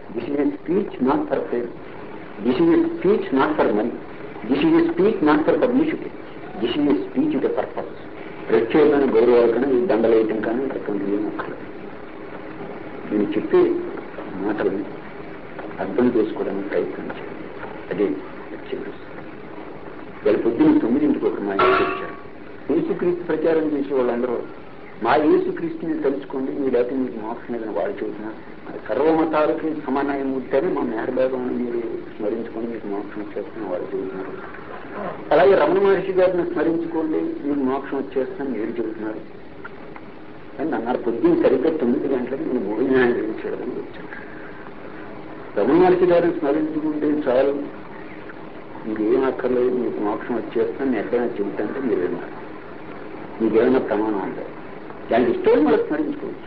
This is speech not for fame this is speech not for money this is speech not for publicity this is speech with purpose ప్రత్యేకమైన గౌరవాలు కానీ ఈ దండలు వేయటం కానీ అటువంటి ఏం అక్కర్లేదు నేను చెప్పే మాటలను అర్థం చేసుకోవడానికి ప్రయత్నించాను అదే లక్ష్యం వాళ్ళ పొద్దున్న తొమ్మిదింటికి ఒక మా ఇంటికి వచ్చారు యేసుక్రీస్తు ప్రచారం చేసే వాళ్ళందరూ మా యేసుక్రీస్తుని తెలుసుకోండి మీ లేకపోతే మీకు మోక్షం లేదని వాళ్ళు చెబుతున్నారు మరి సర్వమతాలకి సమానాయం ఉంటేనే మా మేహభాగం మీరు స్మరించుకొని మీకు మోక్షం వచ్చేస్తున్న వాళ్ళు చెబుతున్నారు అలాగే రమణ మహర్షి గారిని స్మరించుకోండి మీకు మోక్షం వచ్చేస్తుందని మీరు చెబుతున్నారు అని అన్నారు పొద్దున్న సరిగ్గా తొమ్మిది గంటలకు నేను భోజనాన్ని గ్రహించడం వచ్చాను రమణ మహర్షి గారిని స్మరించుకుంటే చాలు మీకేం అక్కర్లేదు మీకు మోక్షం వచ్చేస్తాను నేను ఎక్కడైనా చెబుతాంటే మీరు విన్నారు మీకేమైనా ప్రమాణం ఉందా దానికి ఇష్టం మనం స్మరించుకోవచ్చు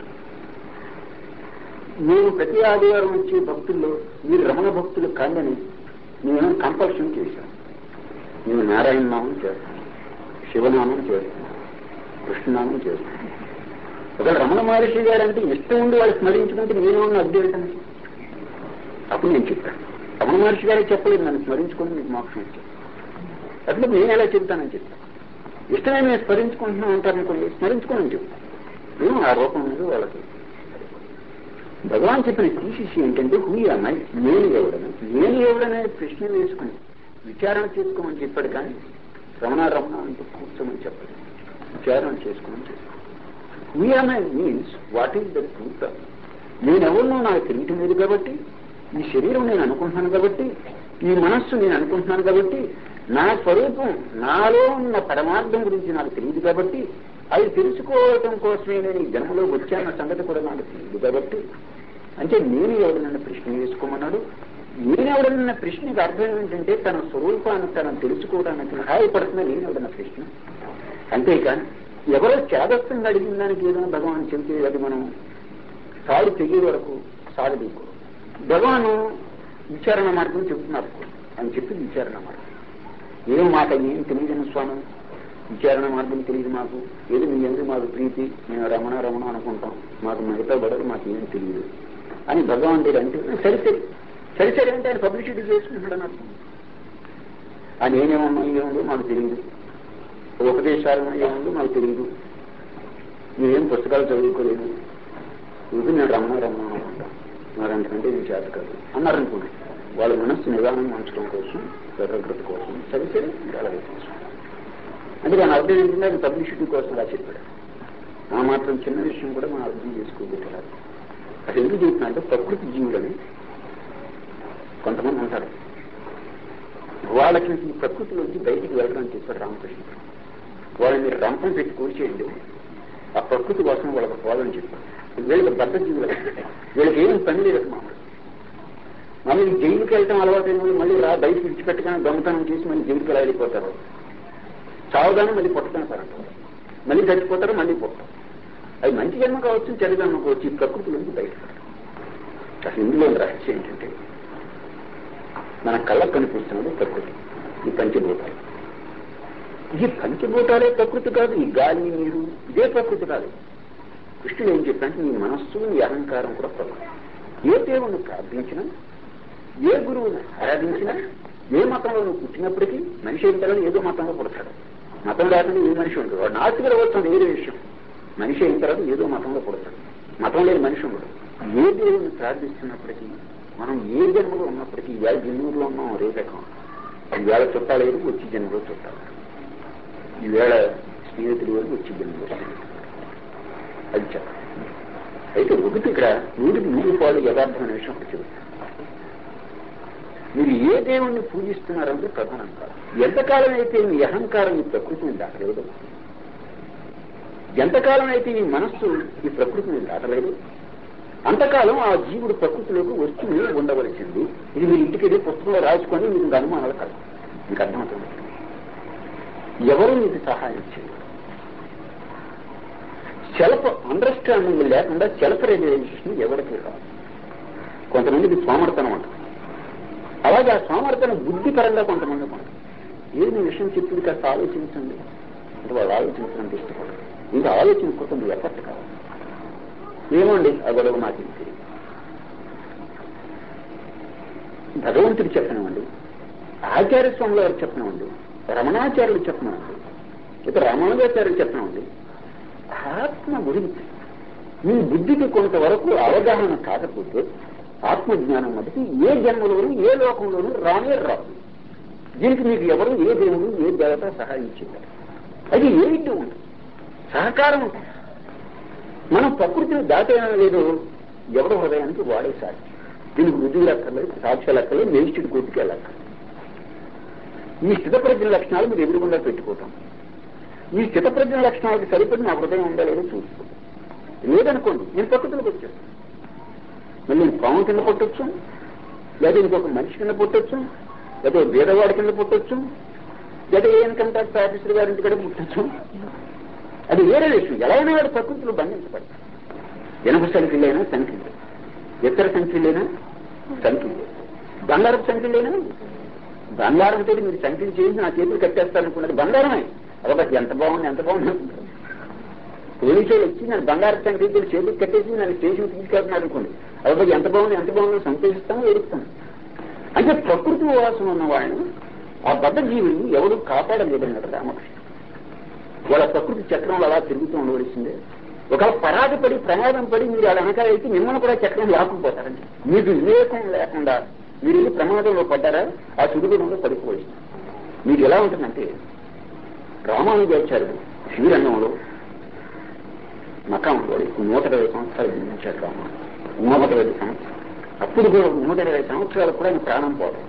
నేను ప్రతి ఆదివారం వచ్చే భక్తుల్లో మీరు రమణ భక్తులు కాదని నేను కంపల్షన్ చేశాను నేను నారాయణ నామం చేస్తాను శివనామం చేస్తాను కృష్ణనామం చేస్తాను ఒకవేళ రమణ మహర్షి గారు అంటే ఇష్టం ఉండి వాళ్ళు స్మరించుకుంటే నేనేమన్నా అద్దె ఏంటని అప్పుడు నేను చెప్పాను రమణ మహర్షి గారే చెప్పలేదు నన్ను స్మరించుకొని మీకు మోక్షం వచ్చాను అట్లా నేను ఎలా చెప్తానని చెప్తాను ఇష్టమే మేము స్మరించుకుంటున్నాం అంటారనుకోండి స్మరించుకోనని చెప్తాను మేము ఆ రూపం మీద వాళ్ళకి భగవాన్ చెప్పిన థీసిస్ ఏంటంటే హూ అమ్మాయి నేను ఎవడను నేను ఎవడనే ప్రశ్న వేసుకుని విచారణ చేసుకోమని చెప్పాడు కానీ రమణ రమణ అంటూ కూర్చోమని చెప్పాడు విచారణ చేసుకోమని చెప్పాడు హూ అమ్మాయి means what is the truth నేనెవరినో నాకు తెలియటం లేదు కాబట్టి ఈ శరీరం నేను అనుకుంటున్నాను కాబట్టి ఈ మనస్సు నేను అనుకుంటున్నాను కాబట్టి నా స్వరూపం నాలో ఉన్న పరమార్థం గురించి నాకు తెలియదు కాబట్టి అది తెలుసుకోవటం కోసమే నేను ఈ జన్మలో వచ్చాన్న సంగతి కూడా నాకు తెలియదు కాబట్టి అంటే నేను ఎవడనన్న ప్రశ్న వేసుకోమన్నాడు నేను ఎవడనన్న ప్రశ్నకి అర్థం ఏంటంటే తన స్వరూపాన్ని తను తెలుసుకోవడానికి సహాయపడుతున్న నేను ఎవడన్న ప్రశ్న అంతేకాని ఎవరో చేదస్తంగా అడిగిన దానికి ఏదైనా భగవాన్ చెబితే అది మనం సాగు తెగే వరకు సాగదీకూడదు భగవాను విచారణ మార్గం చెబుతున్నారు అని చెప్పి విచారణ మార్గం ఏం మాట ఏం తెలియదని స్వామి విచారణ మార్గం తెలియదు మాకు ఏది మీ ఎందుకు మాకు ప్రీతి మేము రమణ రమణ అనుకుంటాం మాకు మిగతా బడలు మాకు ఏం తెలియదు అని భగవాన్ దగ్గర అంటే సరిసరి సరిసరి అంటే ఆయన పబ్లిసిటీ చేసుకుంటాడు అని అర్థం ఆ నేనేమన్నా ఏముందో మాకు తెలియదు ఉపదేశాలు ఏముందో మాకు తెలియదు మేమేం పుస్తకాలు చదువుకోలేదు ఇది నేను రమణ రమణ అనుకుంటాం మరి అంతకంటే ఇది చేత కాదు అన్నారనుకోండి వాళ్ళ మనస్సు నిదానం ఉంచడం కోసం ఏకాగ్రత కోసం సరి సరి అలాగే కోసం అందుకని అర్థం ఏంటంటే అది పబ్లిసిటీ కోసం అలా చెప్పాడు ఆ మాత్రం చిన్న విషయం కూడా మనం అర్థం చేసుకోగలగాలి అది ఎందుకు చెప్తున్నా అంటే ప్రకృతి జీవులని కొంతమంది ఉంటారు వాళ్ళకి ఈ ప్రకృతిలోంచి బయటికి వెళ్ళడం చెప్పాడు రామకృష్ణ వాళ్ళని మీరు రంపం పెట్టి కూర్చేయండి ఆ ప్రకృతి కోసం వాళ్ళకి పోవాలని చెప్పారు వీళ్ళకి బద్ద జీవులు వీళ్ళకి ఏం పని లేదు మామూలు మళ్ళీ జైలుకి వెళ్ళటం అలవాటైన వాళ్ళు మళ్ళీ రా బయటకు విడిచిపెట్టగానే దొంగతనం చేసి మళ్ళీ జైలుకి ఎలా వెళ్ళిపోతారు చావుగానే మళ్ళీ పుట్టడానికి మళ్ళీ చచ్చిపోతారు మళ్ళీ పుట్టారు అది మంచి జన్మ కావచ్చు చెడు జన్మ కావచ్చు ఈ ప్రకృతిలోంచి బయటపడరు అసలు ఇందులో రహస్యం ఏంటంటే మన కళ్ళకు కనిపిస్తున్నది ప్రకృతి ఈ పంచభూతాలు ఈ పంచభూతాలే ప్రకృతి కాదు ఈ గాలి నీరు ఇదే ప్రకృతి కాదు కృష్ణుడు ఏం చెప్పారంటే నీ మనస్సు నీ అహంకారం కూడా ప్రకృతి ఏ దేవుణ్ణి ప్రార్థించినా ఏ గురువుని ఆరాధించినా ఏ మతంలో నువ్వు పుట్టినప్పటికీ మనిషి అయిన తర్వాత ఏదో మతంలో పుడతాడు మతం లేకుండా ఏ మనిషి ఉండదు వాడు నాస్తికుడు వస్తుంది వేరే విషయం మనిషి అయిన తర్వాత ఏదో మతంలో పుడతాడు మతం లేని మనిషి ఉండడు ఏ దేవుని ప్రార్థిస్తున్నప్పటికీ మనం ఏ జన్మలో ఉన్నప్పటికీ ఏ జన్మలో ఉన్నాం రేపకం ఈవేళ చుట్టాలేదు వచ్చి జన్మలో చుట్టాలి ఈవేళ స్నేహితులు వరకు వచ్చి జన్మలో స్నేహితులు అది చెప్పాలి అయితే ఒకటి ఇక్కడ నూటికి నూరు పాలు యథార్థమైన విషయం ఒకటి చెబుతాను మీరు ఏ దేవుణ్ణి పూజిస్తున్నారంటే ప్రధానం కాదు ఎంతకాలం అయితే మీ అహంకారం ఈ ప్రకృతిని దాటలేదు ఎంతకాలం అయితే ఈ మనస్సు ఈ ప్రకృతిని దాటలేదు అంతకాలం ఆ జీవుడు ప్రకృతిలోకి వస్తూనే ఉండవలసింది ఇది మీరు ఇంటికి వెళ్ళి పుస్తకంలో రాసుకొని మీకు అనుమానాలు కాదు మీకు అర్థమవుతుంది ఎవరు మీకు సహాయం చేయరు సెల్ఫ్ అండర్స్టాండింగ్ లేకుండా సెల్ఫ్ రియలైజేషన్ ఎవరికి రాదు కొంతమందికి సోమర్తనం ఉంటుంది అలాగే ఆ సోమర్తనం బుద్ధిపరంగా కొంతమంది ఉంటుంది ఏమి విషయం చెప్పింది కాస్త ఆలోచించండి అంటే వాళ్ళు ఆలోచించడానికి ఇష్టపడరు ఇంకా ఆలోచించుకుంటుంది ఎఫర్ట్ కావాలి ఏమండి ఆ గొడవ నాకు తెలియదు భగవంతుడు చెప్పనివ్వండి ఆచార్య స్వాముల వారు చెప్పనివ్వండి రమణాచార్యులు చెప్పనివ్వండి ఇక రామానుజాచార్యులు చెప్పనివ్వండి ఆత్మ గురించి మీ బుద్ధికి కొంతవరకు అవగాహన కాకపోతే ఆత్మజ్ఞానం మొదటి ఏ జన్మలోనూ ఏ లోకంలోనూ రానే రాదు దీనికి మీకు ఎవరు ఏ దేవుడు ఏ దేవత సహాయం చేయాలి అది ఏమిటి ఉంటుంది సహకారం ఉంటుంది మనం ప్రకృతిని దాటేనా లేదు ఎవరి హృదయానికి వాడే సాధ్యం దీనికి రుజువు లెక్కలేదు సాక్ష్య లెక్కలేదు మేజిస్ట్రేట్ కోర్టుకి వెళ్ళక్కర్లేదు ఈ స్థితప్రజ్ఞ లక్షణాలు మీరు ఎదురుగుండా పెట్టుకోవటం ఈ స్థితప్రజ్ఞ లక్షణాలకు సరిపడి నా హృదయం ఉందా లేదో చూసుకో లేదనుకోండి నేను ప్రకృతిలోకి వచ్చేస్తాను మళ్ళీ నేను పాము కింద పుట్టొచ్చు లేదా ఇంకొక మనిషి కింద పుట్టొచ్చు లేదా వేదవాడి కింద పుట్టొచ్చు లేదా ఏ ఇన్కమ్ ట్యాక్స్ ఆఫీసర్ గారి ఇంటి కూడా పుట్టొచ్చు అది వేరే విషయం ఎలా అయినా వాడు ప్రకృతిలో బంధించబడతాడు ఎనభై సంఖ్యలైనా సంఖ్యలు ఇతర సంఖ్యలైనా సంఖ్యలు బంగారపు సంఖ్యలైనా బంగారంతో మీరు సంఖ్యలు చేసి నా చేతులు కట్టేస్తారనుకున్నది బంగారమే అదొకటి ఎంత బాగుంది ఎంత బాగుంది అనుకుంటారు పోలీసులు వచ్చి నన్ను బంగారు సంఖ్యలు చేతులు కట్టేసి నన్ను స్టేషన్ తీసుకెళ్తున్నారు అనుకోండి అదొకటి ఎంత బాగుంది ఎంత బాగుందో సంతోషిస్తాను ఏడుస్తాను అంటే ప్రకృతి వాసం ఉన్న వాళ్ళని ఆ బద్ద జీవిని ఎవరు కాపాడలేదన్నాడు రామకృష్ణ వాళ్ళ ప్రకృతి చక్రంలో అలా తిరుగుతూ ఉండవలసిందే ఒక పరాగపడి ప్రమాదం పడి మీరు అలా వెనకాల అయితే మిమ్మల్ని కూడా చక్రం లాక్కుపోతారండి మీకు వివేకం లేకుండా మీరు వెళ్ళి ప్రమాదంలో పడ్డారా ఆ సుడిగుడంలో పడిపోయింది మీరు ఎలా ఉంటుందంటే రామానుజాచార్యుడు శ్రీరంగంలో మకాంలో నూట ఇరవై సంవత్సరాలు జీవించాడు రామాను నూట ఇరవై సంవత్సరాలు అప్పుడు కూడా నూట ఇరవై సంవత్సరాలు కూడా ఆయన ప్రాణం పోతాడు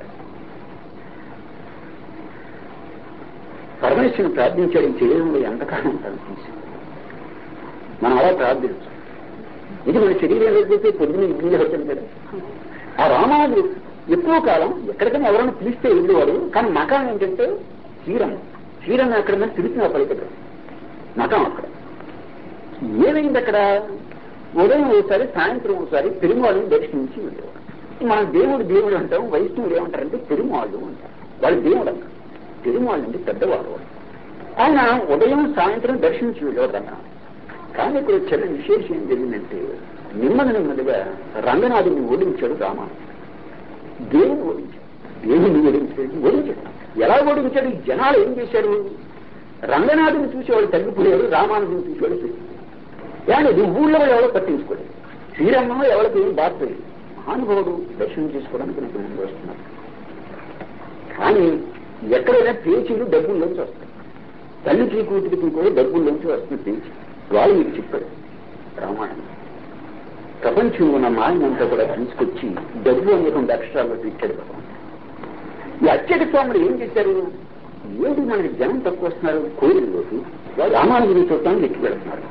పరమేశ్వరుని ప్రార్థించాడు ఈ శరీరంలో ఎంతకాలం ప్రార్థించాడు మనం అలా ప్రార్థించాం ఇది మన శరీరం లేకపోతే పొద్దున ఇడ్లీ అవుతుంది కదా ఆ రామానుడు ఎక్కువ కాలం ఎక్కడికైనా ఎవరైనా పిలిస్తే వెళ్ళేవాడు కానీ మకాం ఏంటంటే శ్రీరంగం శ్రీరంగం ఎక్కడ పిలిచిన పలికడు మకాం అక్కడ ఏమైంది అక్కడ ఉదయం ఒకసారి సాయంత్రం ఒకసారి పెరుమాళ్ళని దర్శించి వెళ్ళేవాడు మనం దేవుడు దేవుడు అంటాం వైష్ణవుడు ఏమంటారంటే పెరుమాళ్ళు అంటారు వాళ్ళు దేవుడు అంటారు పెరుమాళ్ళు అంటే పెద్దవాడు వాడు. ఆయన ఉదయం సాయంత్రం దర్శించి వెళ్ళేవాడు రంగనాథ్ కానీ ఇక్కడ చిన్న విశేషం ఏం జరిగిందంటే నెమ్మది నెమ్మదిగా రంగనాథుని ఓడించాడు రామాను దేవుని ఓడించాడు దేవుని ఓడించాడు ఓడించాడు ఎలా ఓడించాడు ఈ జనాలు ఏం చేశారు రంగనాథుని చూసేవాడు తగ్గిపోయాడు రామానుజుని చూసేవాడు పెరిగిపోయాడు కానీ ఊళ్ళో కూడా ఎవరో పట్టించుకోలేదు శ్రీరంగంలో ఎవరికి ఏం బాధ తెలియదు మహానుభావుడు దర్శనం చేసుకోవడానికి నాకు ముందు వస్తున్నారు కానీ ఎక్కడైనా పేచీలు డబ్బుల్లోంచి వస్తాయి తల్లికి కూతురికి కూడా డబ్బుల్లోంచి వస్తుంది పేచి వాళ్ళు మీకు చెప్పాడు రామాయణం ప్రపంచంలో ఉన్న మాయనంతా కూడా తీసుకొచ్చి డబ్బు అనే రెండు అక్షరాల్లో పెట్టాడు భగవంతుడు ఈ అత్యక స్వాములు ఏం చేశారు ఏంటి మనకి జనం తక్కువ వస్తున్నారు కోయిలలోకి వాళ్ళు రామానుజుని చూడటానికి ఎక్కి వెళ్తున్నారు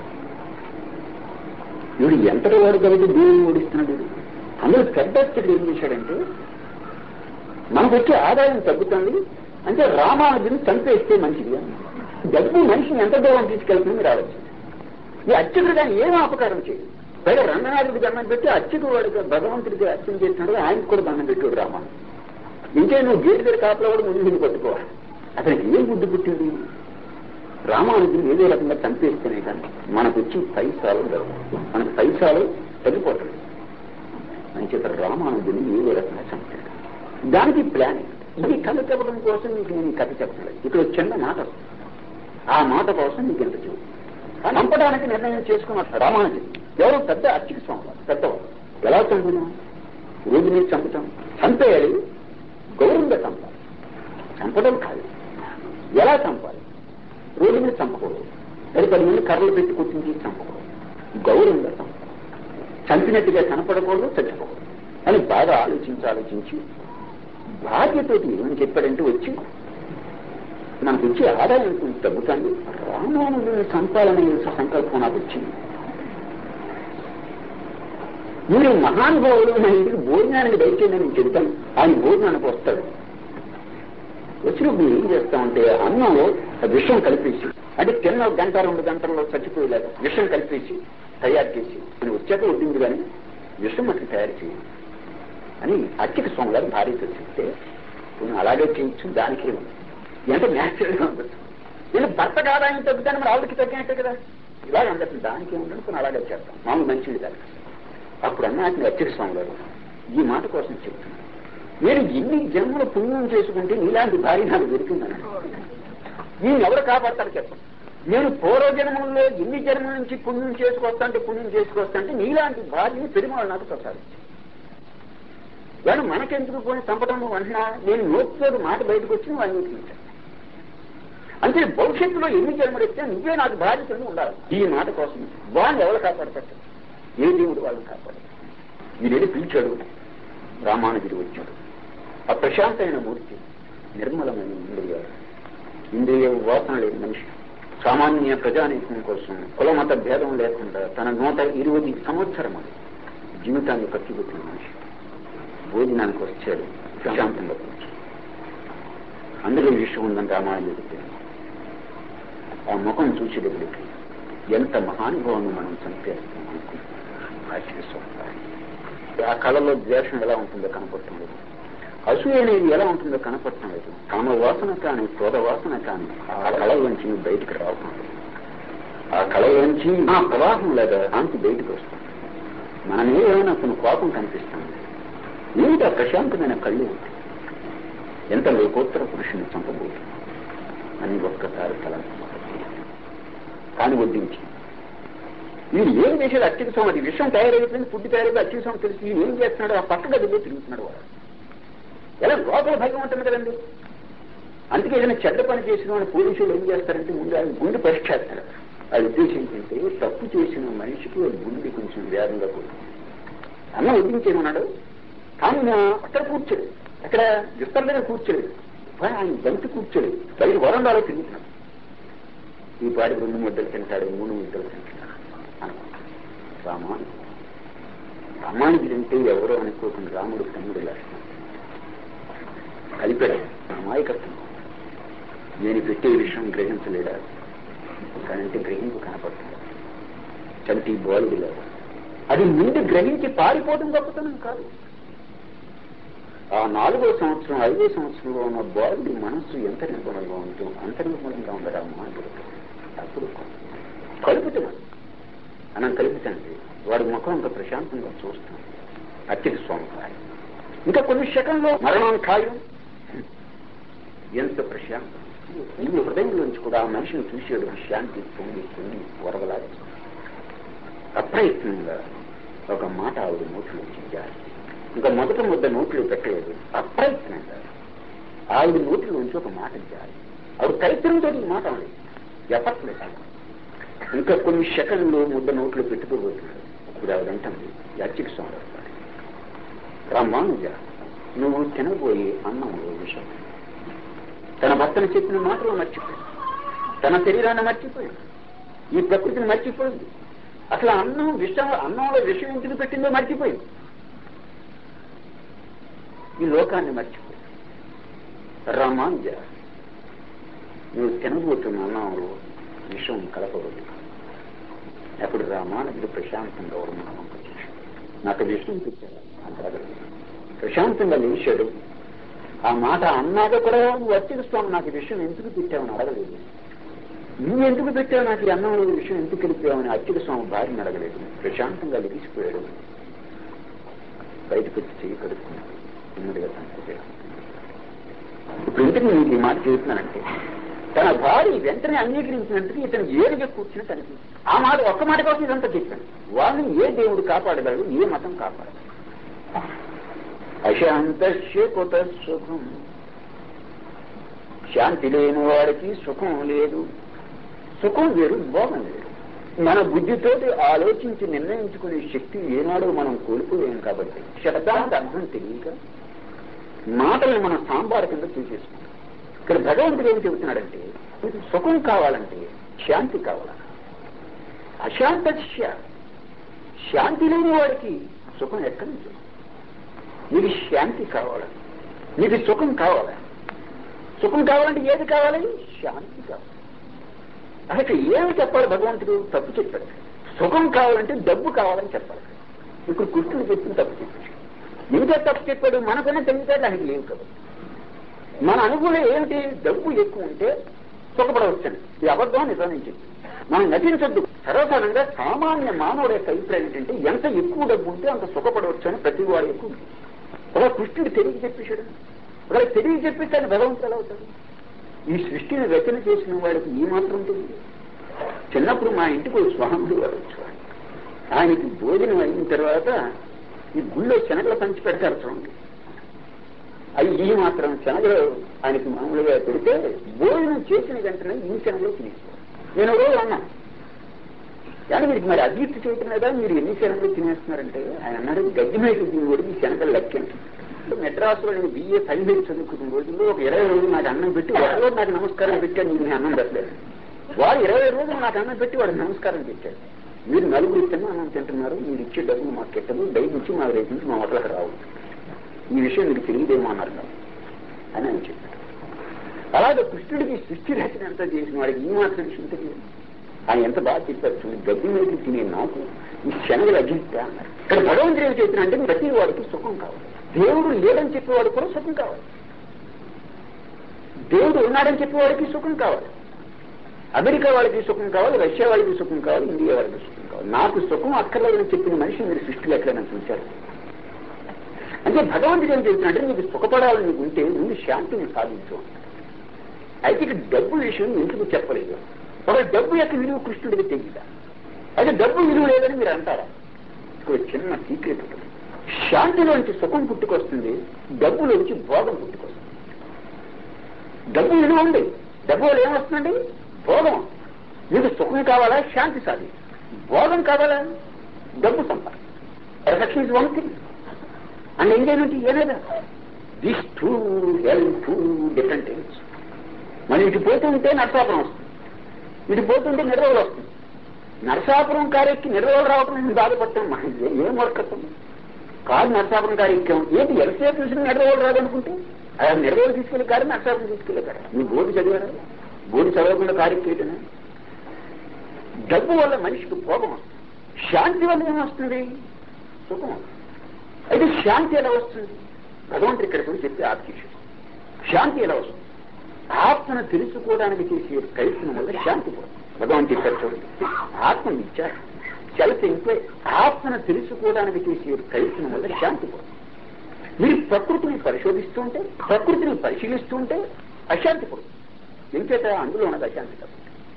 వీడు ఎంతటి వాడు కాబట్టి దేవుని ఓడిస్తున్నాడు వీడు. అందులో పెద్ద అత్యకుడు ఏం చేశాడంటే మనకు వచ్చే ఆదాయం తగ్గుతుంది అంటే రామానుజుని చంపేస్తే మంచిది అని. డబ్బు మనిషిని ఎంత దూరం తీసుకెళ్తుంది మీరు ఆలోచించండి ఈ అర్చకుడు దాన్ని ఏం అపకారం చేయదు పైగా రంగనాథుడికి దండం పెట్టి అర్చకుడు వాడికి భగవంతుడికి అర్చన చేస్తున్నాడు ఆయనకు కూడా దండం పెట్టాడు రామాను ఇంకే నువ్వు గేటు దగ్గర కాపలా కూడా ముందు ముందు పట్టుకోవాలి అతనికి ఏం బుద్ధి పుట్టింది రామానుజుని ఏదో రకంగా చంపేస్తేనే కానీ మనకు వచ్చి పైసాలు జరగవు మనకు పైసాలు తగ్గిపోతాయి అని చెప్పారు రామానుజుని ఏదో రకంగా చంపాడు దానికి ప్లాన్ ఇది కథ చెప్పడం కోసం మీకు నేను ఈ కథ చెప్పలేదు ఇక్కడ ఒక చిన్న మాట వస్తుంది. ఆ మాట కోసం మీకు ఎంత చూడు చంపడానికి నిర్ణయం చేసుకున్న రామానుజుడు ఎవరు పెద్ద అర్చక స్వామి వారు, పెద్దవారు ఎలా చంపుదాం రోజు మీద చంపుతాం చంపేయాలి గౌరవంగా చంపాలి చంపడం కాదు ఎలా చంపాలి రోజు మీద చంపకూడదు మరి పది మంది కర్రలు పెట్టి కొట్టించి చంపకూడదు గౌరవంగా చంపాలి చంపినట్టుగా కనపడకూడదు చచ్చిపోకూడదు అని బాగా ఆలోచించి ఆలోచించి భార్యతోటి ఏమని చెప్పాడంటే వచ్చి మనకు వచ్చే ఆదాయం కొంచెం తగ్గుతుంది రామానుజుని చంపాలనే సంకల్పం నాకు వచ్చింది మీరు మహానుభావులు నా ఇంటికి భోజనానికి దయచేయండి నేను చెబుతాను ఆయన భోజనానికి వస్తాడు వచ్చినప్పుడు ఏం చేస్తామంటే అన్నంలో విషం కలిపేసి అంటే తిన్న ఒక గంట రెండు గంటల్లో చచ్చిపోయేలాగా విషం కలిపేసి తయారు చేసి నేను వచ్చాక వడ్డింది కానీ విషం అట్లా తయారు చేయి అని అర్చక స్వామి గారు భార్యతో చెప్తే నువ్వు అలాగే చేయొచ్చు దానికి ఏముంది ఎంత న్యాచురల్ గా ఉండదు నేను భర్త ఆదాయం తగ్గుతాను మరి ఆవిడకి తగ్గినట్టే కదా ఇలాగ అందరు దానికి ఏముండదు కొన్ని అలాగే చేస్తాం మామూలు మంచిది కాదు అప్పుడు అన్న అతను అర్చక స్వామి గారు ఈ మాట కోసం చెప్తున్నాను నేను ఎన్ని జన్మల పుణ్యం చేసుకుంటే నీలాంటి భార్య నాకు దొరికిందని నేను ఎవరు కాపాడతారు చెప్పండి నేను పూర్వజన్మంలో ఎన్ని జన్మల నుంచి పుణ్యం చేసుకొస్తా అంటే పుణ్యం చేసుకొస్తా అంటే నీలాంటి భార్యని పెరుమాళ్ళు నాకు ప్రసాదించారు వాడు మనకెందుకు పోయి చంపడం అంటున్నా నేను నోట్లేదు మాట బయటకు వచ్చి వాడిని నోటించాను అంటే భవిష్యత్తులో ఎన్ని జన్మలు ఇస్తే నువ్వే నాకు బాధ్యతలు ఉండాలి ఈ మాట కోసం వాళ్ళని ఎవరు కాపాడతారు ఏ దేవుడు వాళ్ళని కాపాడతారు వీడేది పిలిచాడు రామానుజుడు వచ్చాడు ఆ ప్రశాంతమైన మూర్తి నిర్మలమైన ఇంద్రియాలు ఇంద్రియ వాసన లేని మనిషి సామాన్య ప్రజానీకం కోసం కులమత భేదం లేకుండా తన నూట ఇరవై సంవత్సరం జీవితాన్ని ఖర్చుపెట్టిన మనిషి భోజనానికి వచ్చాడు ప్రశాంతంగా కూర్చో అందులో ఈ విషయం ఉందంటే రామాయణుడికి తెలియదు ఆ ముఖం చూసి దగ్గరికి ఎంత మహానుభావాన్ని మనం చంపేస్తాం అనుకుంటున్నాం ఆ కళలో ద్వేషం ఎలా ఉంటుందో కనపడటం లేదు అసూయ అనేది ఎలా ఉంటుందో కనపడటం లేదు కామ వాసన కానీ క్రోధ వాసన కానీ ఆ కళలోంచి బయటికి రావటం లేదు ఆ కళలోంచి ఆ ప్రవాహం లేదా కాంతి బయటికి వస్తుంది మనమే ఏమైనా కొన్ని కోపం కనిపిస్తుంది ఏమిటి ఆ ప్రశాంతమైన కళ్ళు ఎంత లోకోత్తర పురుషుని చంపబోతుంది అని ఒక్కసారి తల కాని వడ్డించి వీడు ఏం చేసేది అత్యక స్వామి అది విషయం తయారైపోయింది ఫుడ్ తయారైపోయి అత్యక స్వామి తెలిసి ఈయన ఏం చేస్తున్నాడు ఆ పక్క గదిలో తిరుగుతున్నాడు వాడు ఎలా లోపల భయం ఉంటుంది కదండి అందుకే ఏదైనా చెడ్డ పని చేసిన వాడు పోలీసులు ఏం చేస్తారంటే ముందు ఆయన గుండె పరీక్ష చేస్తారు ఆ ఉద్దేశం ఏంటంటే తప్పు చేసిన మనిషికి గుండె కొంచెం వేగంగా పోతుంది అన్న వడ్డించేమన్నాడు కానీ నా అక్కడ కూర్చోడు అక్కడ విస్తర దగ్గర కూర్చోలేదు కానీ ఆయన బంతి కూర్చోలేదు బయట వరండాలో తిరుగుతున్నాడు ఈ పాడికి రెండు ముద్దలు తింటాడు మూడు ముద్దలు తింటాడు అనుకుంటాడు రామాను రామానుజుడు అంటే ఎవరో అనుకోకుండా రాముడు తమ్ముడు లక్షణం కలిపాడు అమాయకత్వం నేను పెట్టే విషయం గ్రహించలేడా కానీ అంటే గ్రహింపు కనపడుతుంది చంటి బాలుడు లేదా అది ముందు గ్రహించి పారిపోవడం గొప్పతనం కాదు ఆ నాలుగో సంవత్సరం ఐదో సంవత్సరంలో ఉన్న బాలుడి మనస్సు ఎంత నిర్మలంగా ఉంటూ అంత నిర్మలంగా ఉండరా మాటలు అప్పుడు కలుపుతున్నాడు మనం కలుపుతండి వాడి ముఖం అంత ప్రశాంతంగా చూస్తాం అత్యక స్వామి ఖాయం ఇంకా కొన్ని సెకండ్లో మరణం ఖాయం ఎంత ప్రశాంతం ఈ హృదయంలోంచి కూడా ఆ మనిషిని చూసాడు శాంతి పొంగి పొంగి వరదలాడి అప్రయత్నంగా ఒక మాట ఆవిడ నోట్లో చెయ్యాలి ఇంకా మొదట ముద్ద నోట్లో పెట్టలేదు అప్రయత్నంగా ఆవిడ నోట్లోంచి ఒక మాట ఇచ్చాలి ఆవిడ ప్రయత్నంతో ఈ మాట ఉంది ఎప్పట్లేదు ఇంకా కొన్ని సెకండ్లు ముద్ద నోట్లో పెట్టుకోబోతున్నాడు ఇప్పుడు ఆవిడ అంటుంది యాచిక స్వామి రామానుజ నువ్వు తినబోయే అన్నంలో విషయం తన భర్తను చెప్పిన మాటలు మర్చిపోయింది తన శరీరాన్ని మర్చిపోయింది ఈ ప్రకృతిని మర్చిపోయింది అసలు అన్నం విషం అన్నంలో విషం ఎందుకు పెట్టిందో మర్చిపోయింది ఈ లోకాన్ని మర్చిపోయింది రామాంజ నువ్వు తినబోతున్న అన్నంలో విషం కలపవద్దు అప్పుడు రామానుజుడు ప్రశాంతంగా వర్మణం నాకు విషయం తెచ్చాడు అంటాడు ప్రశాంతంగా లేచాడు ఆ మాట అన్నాక కూడా నువ్వు అత్యగిస్తావు నాకు ఈ విషయం ఎందుకు పెట్టావని అడగలేదు నువ్వు ఎందుకు పెట్టావు నాకు ఈ అన్నంలో ఈ విషయం ఎందుకు కలిపావని అత్యక స్వామి భార్యని అడగలేదు ప్రశాంతంగా లెగిసిపోయాడు బయటకు వచ్చి చెయ్యి కడుక్కున్నాడు నెమ్మదిగా తనకు ఇప్పుడు ఎందుకు నీకు ఈ మాట చెబుతున్నానంటే తన భార్య వెంటనే అంగీకరించినందుకు ఇతను ఏడుగా కూర్చుని తనకి ఆ మాట ఒక్క మాట కోసం ఇదంతా చెప్పాను వాళ్ళని ఏ దేవుడు కాపాడగలడు ఏ మతం కాపాడగలడు అశాంతస్య కుత సుఖం శాంతి లేని వాడికి సుఖం లేదు సుఖం వేరు భోగం వేరు మన బుద్ధితోటి ఆలోచించి నిర్ణయించుకునే శక్తి ఏనాడో మనం కోల్పోలేం కాబట్టి శబ్దానికి అర్థం తెలియక మాటల్ని మనం సాంబార్ కింద చూసేసుకుంటాం ఇక్కడ భగవంతుడు ఏం చెబుతున్నాడంటే మీకు సుఖం కావాలంటే శాంతి కావాలి అశాంతస్య శాంతి లేని వాడికి సుఖం ఎక్కడి నుంచి నీకు శాంతి కావాలి నీకు సుఖం కావాలి సుఖం కావాలంటే ఏది కావాలి శాంతి కావాలి అసలు ఏమి చెప్పాలి భగవంతుడు తప్పు చెప్పాడు సుఖం కావాలంటే డబ్బు కావాలని చెప్పాలి ఇప్పుడు కృష్ణుడు చెప్పిన తప్పు చెప్పాడు ఇంకా తప్పు చెప్పాడు మనకన్నా తెలివితేటలు ఆయనకి లేవు కదా మన అనుభవం ఏమిటి డబ్బు ఎక్కువ ఉంటే సుఖపడవచ్చండి ఇది అబద్ధం నిజం నేను చెప్పి మనం నటించద్దు సర్వసాధారణంగా సామాన్య మానవుడి యొక్క అభిప్రాయం ఏంటంటే ఎంత ఎక్కువ డబ్బు ఉంటే అంత సుఖపడవచ్చు అని ప్రతి వాడు ఎక్కువ ఒక కృష్ణుడు తెలియ చెప్పేశాడు ఒకవేళ తెలియ చెప్పేస్తే ఆయన భగవంతుడు ఎలా అవుతాడు ఈ సృష్టిని రచన చేసిన వాడికి ఈ మాత్రం తెలియదు చిన్నప్పుడు మా ఇంటికి ఒక స్వాముడు వాడు వచ్చేవాడు ఆయనకి భోజనం అయిన తర్వాత ఈ గుళ్ళో శనగలు పంచి పెడతారు చూడండి అవి ఈ మాత్రం శనగలు ఆయనకి మామూలుగా పెడితే భోజనం చేసిన వెంటనే ఈ శనగలు తినేస్తారు నేను ఒక రోజు అన్నాను కానీ వీరికి మరి అభివృద్ధి చేయటం లేదా మీరు ఎన్ని శనగలు తినేస్తున్నారంటే ఆయన అన్నాడు గడ్డి మీద కూడా ఈ శనగలు లెక్కండి మెడ్రాసులో నేను బిఏ ఫైవ్ ఇయర్స్ చదువుకున్న రోజుల్లో ఒక ఇరవై రోజులు నాకు అన్నం పెట్టి వాడు నాకు నమస్కారం పెట్టాను నీకు నేను అన్నం పెట్టలేదు వాడు ఇరవై రోజులు నాకు అన్నం పెట్టి వాడు నమస్కారం పెట్టాడు మీరు నలుగురు తిన్నా అన్నం తింటున్నారు మీరు ఇచ్చే డబ్బులు మాకు కెట్టదు బయట నుంచి మా రేపు నుంచి మా హోటల్కి రావు ఈ విషయం మీకు తెలియదేమో అన్నారు నాకు అని ఆయన చెప్పాడు అలాగే కృష్ణుడికి సృష్టి రచన అంతా చేసిన వాడికి ఈ మాత్రం విషయం తెలియదు ఆయన ఎంత బాగా చెప్పారు చూడండి గడ్డి మీద తినే నాకు ఈ శనగలు అగిలితే అన్నారు ఇక్కడ భగవంతుడు ఏం చెప్తున్నా అంటే ప్రతి వాడికి సుఖం కావాలి దేవుడు లేడని చెప్పేవాడు కూడా సుఖం కావాలి దేవుడు ఉన్నాడని చెప్పేవాడికి సుఖం కావాలి అమెరికా వాళ్ళకి సుఖం కావాలి రష్యా వాళ్ళకి సుఖం కావాలి ఇండియా వాళ్ళకి సుఖం కావాలి నాకు సుఖం అక్కర్లేదని చెప్పిన మనిషి మీరు సృష్టిలో ఎక్కడైనా చూశారు అంటే భగవంతుడు ఏం చెప్తున్నాడంటే నీకు సుఖపడాలని నీకు ఉంటే ముందు శాంతిని సాధించు అంటాడు. అయితే ఇక్కడ డబ్బు విషయం ఎందుకు చెప్పలేదు ఒక డబ్బు యొక్క విలువ కృష్ణుడికి తెలియదా అయితే డబ్బు విలువ లేదని మీరు అంటారా ఇక్కడ చిన్న సీక్రెట్ ఉంటుంది శాంతిలోంచి సుఖం పుట్టుకొస్తుంది డబ్బులోంచి భోగం పుట్టుకొస్తుంది డబ్బు విలువ ఉంది డబ్బు వల్ల ఏమొస్తుందండి భోగం మీకు సుఖం కావాలా శాంతి సాధి భోగం కావాలా డబ్బు సంపాదన affection is one thing and enjoyment ఏదైనా these two hell two different things మనం ఇటు పోతుంటే నరసాపురం వస్తుంది ఇటు పోతుంటే నిర్వహణ వస్తుంది నరసాపురం కారెక్కి నిర్వహణ రావటం నేను బాధపడతాం మన ఏం వర్కత్వం కారు నరసాపురం కారు ఎక్కాం ఏంటి ఎంతసేపు చూసిన నిర్వహణ రాదనుకుంటే అలా నిర్వహణ తీసుకెళ్లి కారు నరసాపురం తీసుకెళ్లే కారు నీ బోర్డు చదివారా బోర్డు చదవకుండా కారు ఎక్కేటనా డబ్బు వల్ల మనిషికి భోగం వస్తుంది శాంతి వల్ల ఏమొస్తుంది సుఖం వస్తుంది. అయితే శాంతి ఎలా వస్తుంది భగవంతుడు ఇక్కడ కూడా చెప్పి ఆత్మీయ శాంతి ఎలా వస్తుంది ఆత్మను తెలుసుకోవడానికి చేసే ప్రయత్నం వల్ల శాంతి పోతుంది భగవంతుడు ఇక్కడ చూడండి ఆత్మ ఇచ్చారు సెల్ఫ్ ఎంప్లాయ్ ఆత్మను తెలుసుకోవడానికి చేసే ప్రయత్నం వల్ల శాంతి పోతుంది మీరు ప్రకృతిని పరిశోధిస్తుంటే ప్రకృతిని పరిశీలిస్తుంటే అశాంతి పడుతుంది ఎంచేత అందులో ఉన్నది అశాంతి కాబట్టి